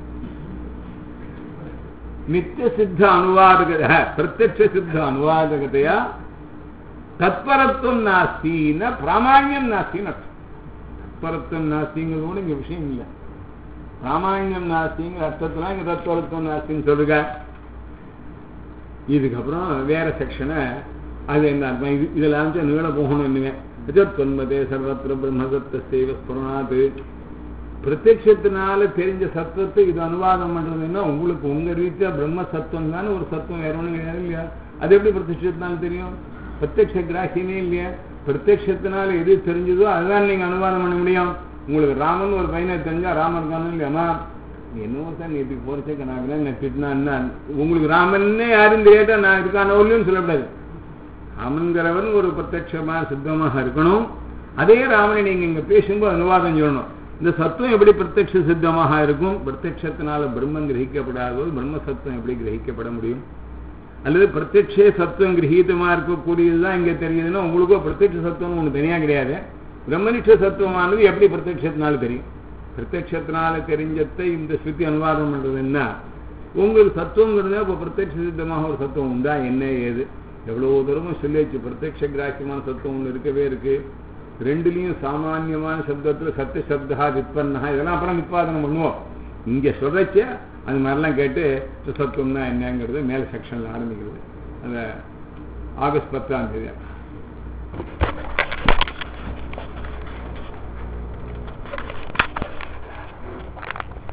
நித்திய சித்த அனுவாதக பிரத்யட்ச சித்த அனுவாதகத்தையா தத்பரத்துவம் நாஸ்தின பிராமாண்யம் நாஸ்தின்னு அர்த்தம் தத்பரத்துவம் நாஸ்திங்கிறது கூட இங்க விஷயம் இல்லை பிராமாண்யம் நாஸ்திங்கிற அர்த்தத்துல இங்க தத்பரத்துவம் நாஸ்தின்னு சொல்லுங்க இதுக்கப்புறம் வேற செக்ஷனை அது என்ன அர்த்தம் இது இதில் வந்து நீள போகணும் இன்னுமே தொன்மதே சர்வத்திர பிரம்மசத்தேவ ஸ்புரணாது பிரத்யட்சத்தினால தெரிஞ்ச சத்துவத்தை இது அனுவாதம் பண்றதுன்னா உங்களுக்கு உங்க ரீதியா பிரம்ம சத்துவம் தானே ஒரு சத்துவம் வேற ஒண்ணும் கிடையாது இல்லையா அது எப்படி பிரத்யட்சத்தினால தெரியும் பிரத்யட்ச கிராகியமே இல்லையா பிரத்யட்சத்தினால எது தெரிஞ்சதோ அதுதான் நீங்க அனுவாதம் பண்ண முடியும் உங்களுக்கு ராமன் ஒரு பையனை தெரிஞ்சா ராமன் இருக்கானு இல்லையாமா என்னவோ சார் நீ இப்படி போறச்சே நான் நான் திட்டினா என்ன உங்களுக்கு ராமன்னே யாரும் தெரியாட்டா நான் இருக்கானோ இல்லையோன்னு சொல்லக்கூடாது ராமன்கிறவன் ஒரு பிரத்யட்சமாக சித்தமாக இருக்கணும் அதே ராமனை நீங்க இங்க பேசும்போது அனுவாதம் சொல்லணும் இந்த சத்துவம் எப்படி பிரத்யட்ச சித்தமாக இருக்கும் பிரத்யட்சத்தினால பிரம்மம் கிரகிக்கப்படாதோ பிரம்ம சத்துவம் எப்படி கிரகிக்கப்பட முடியும் அல்லது பிரத்யட்சே சத்துவம் கிரகீதமா இருக்கக்கூடியதுதான் இங்க தெரியுதுன்னா உங்களுக்கோ பிரத்யட்ச சத்துவம் ஒண்ணு தனியா கிடையாது பிரம்மனிஷ்ட சத்துவமானது எப்படி பிரத்யட்சத்தினால தெரியும் பிரத்யட்சத்தினால தெரிஞ்சத்தை இந்த ஸ்ருதி அனுவாதம் பண்றது என்ன உங்களுக்கு சத்துவங்கிறது இப்போ பிரத்யட்ச சித்தமாக ஒரு சத்துவம் உண்டா என்ன ஏது எவ்வளவு தூரமும் சொல்லியாச்சு பிரத்யட்ச கிராக்கியமான சத்துவம் ஒன்று இருக்கவே இருக்கு ரெண்டுலயும் சாமானியமான சப்தத்துல சத்திய சப்தா விற்பன்னா இதெல்லாம் அப்புறம் விற்பாதனம் பண்ணுவோம் இங்க சொல்றச்ச அது மாதிரிலாம் கேட்டு சத்துவம்னா என்னங்கிறது மேல செக்ஷன்ல ஆரம்பிக்கிறது அந்த ஆகஸ்ட் பத்தாம் தேதி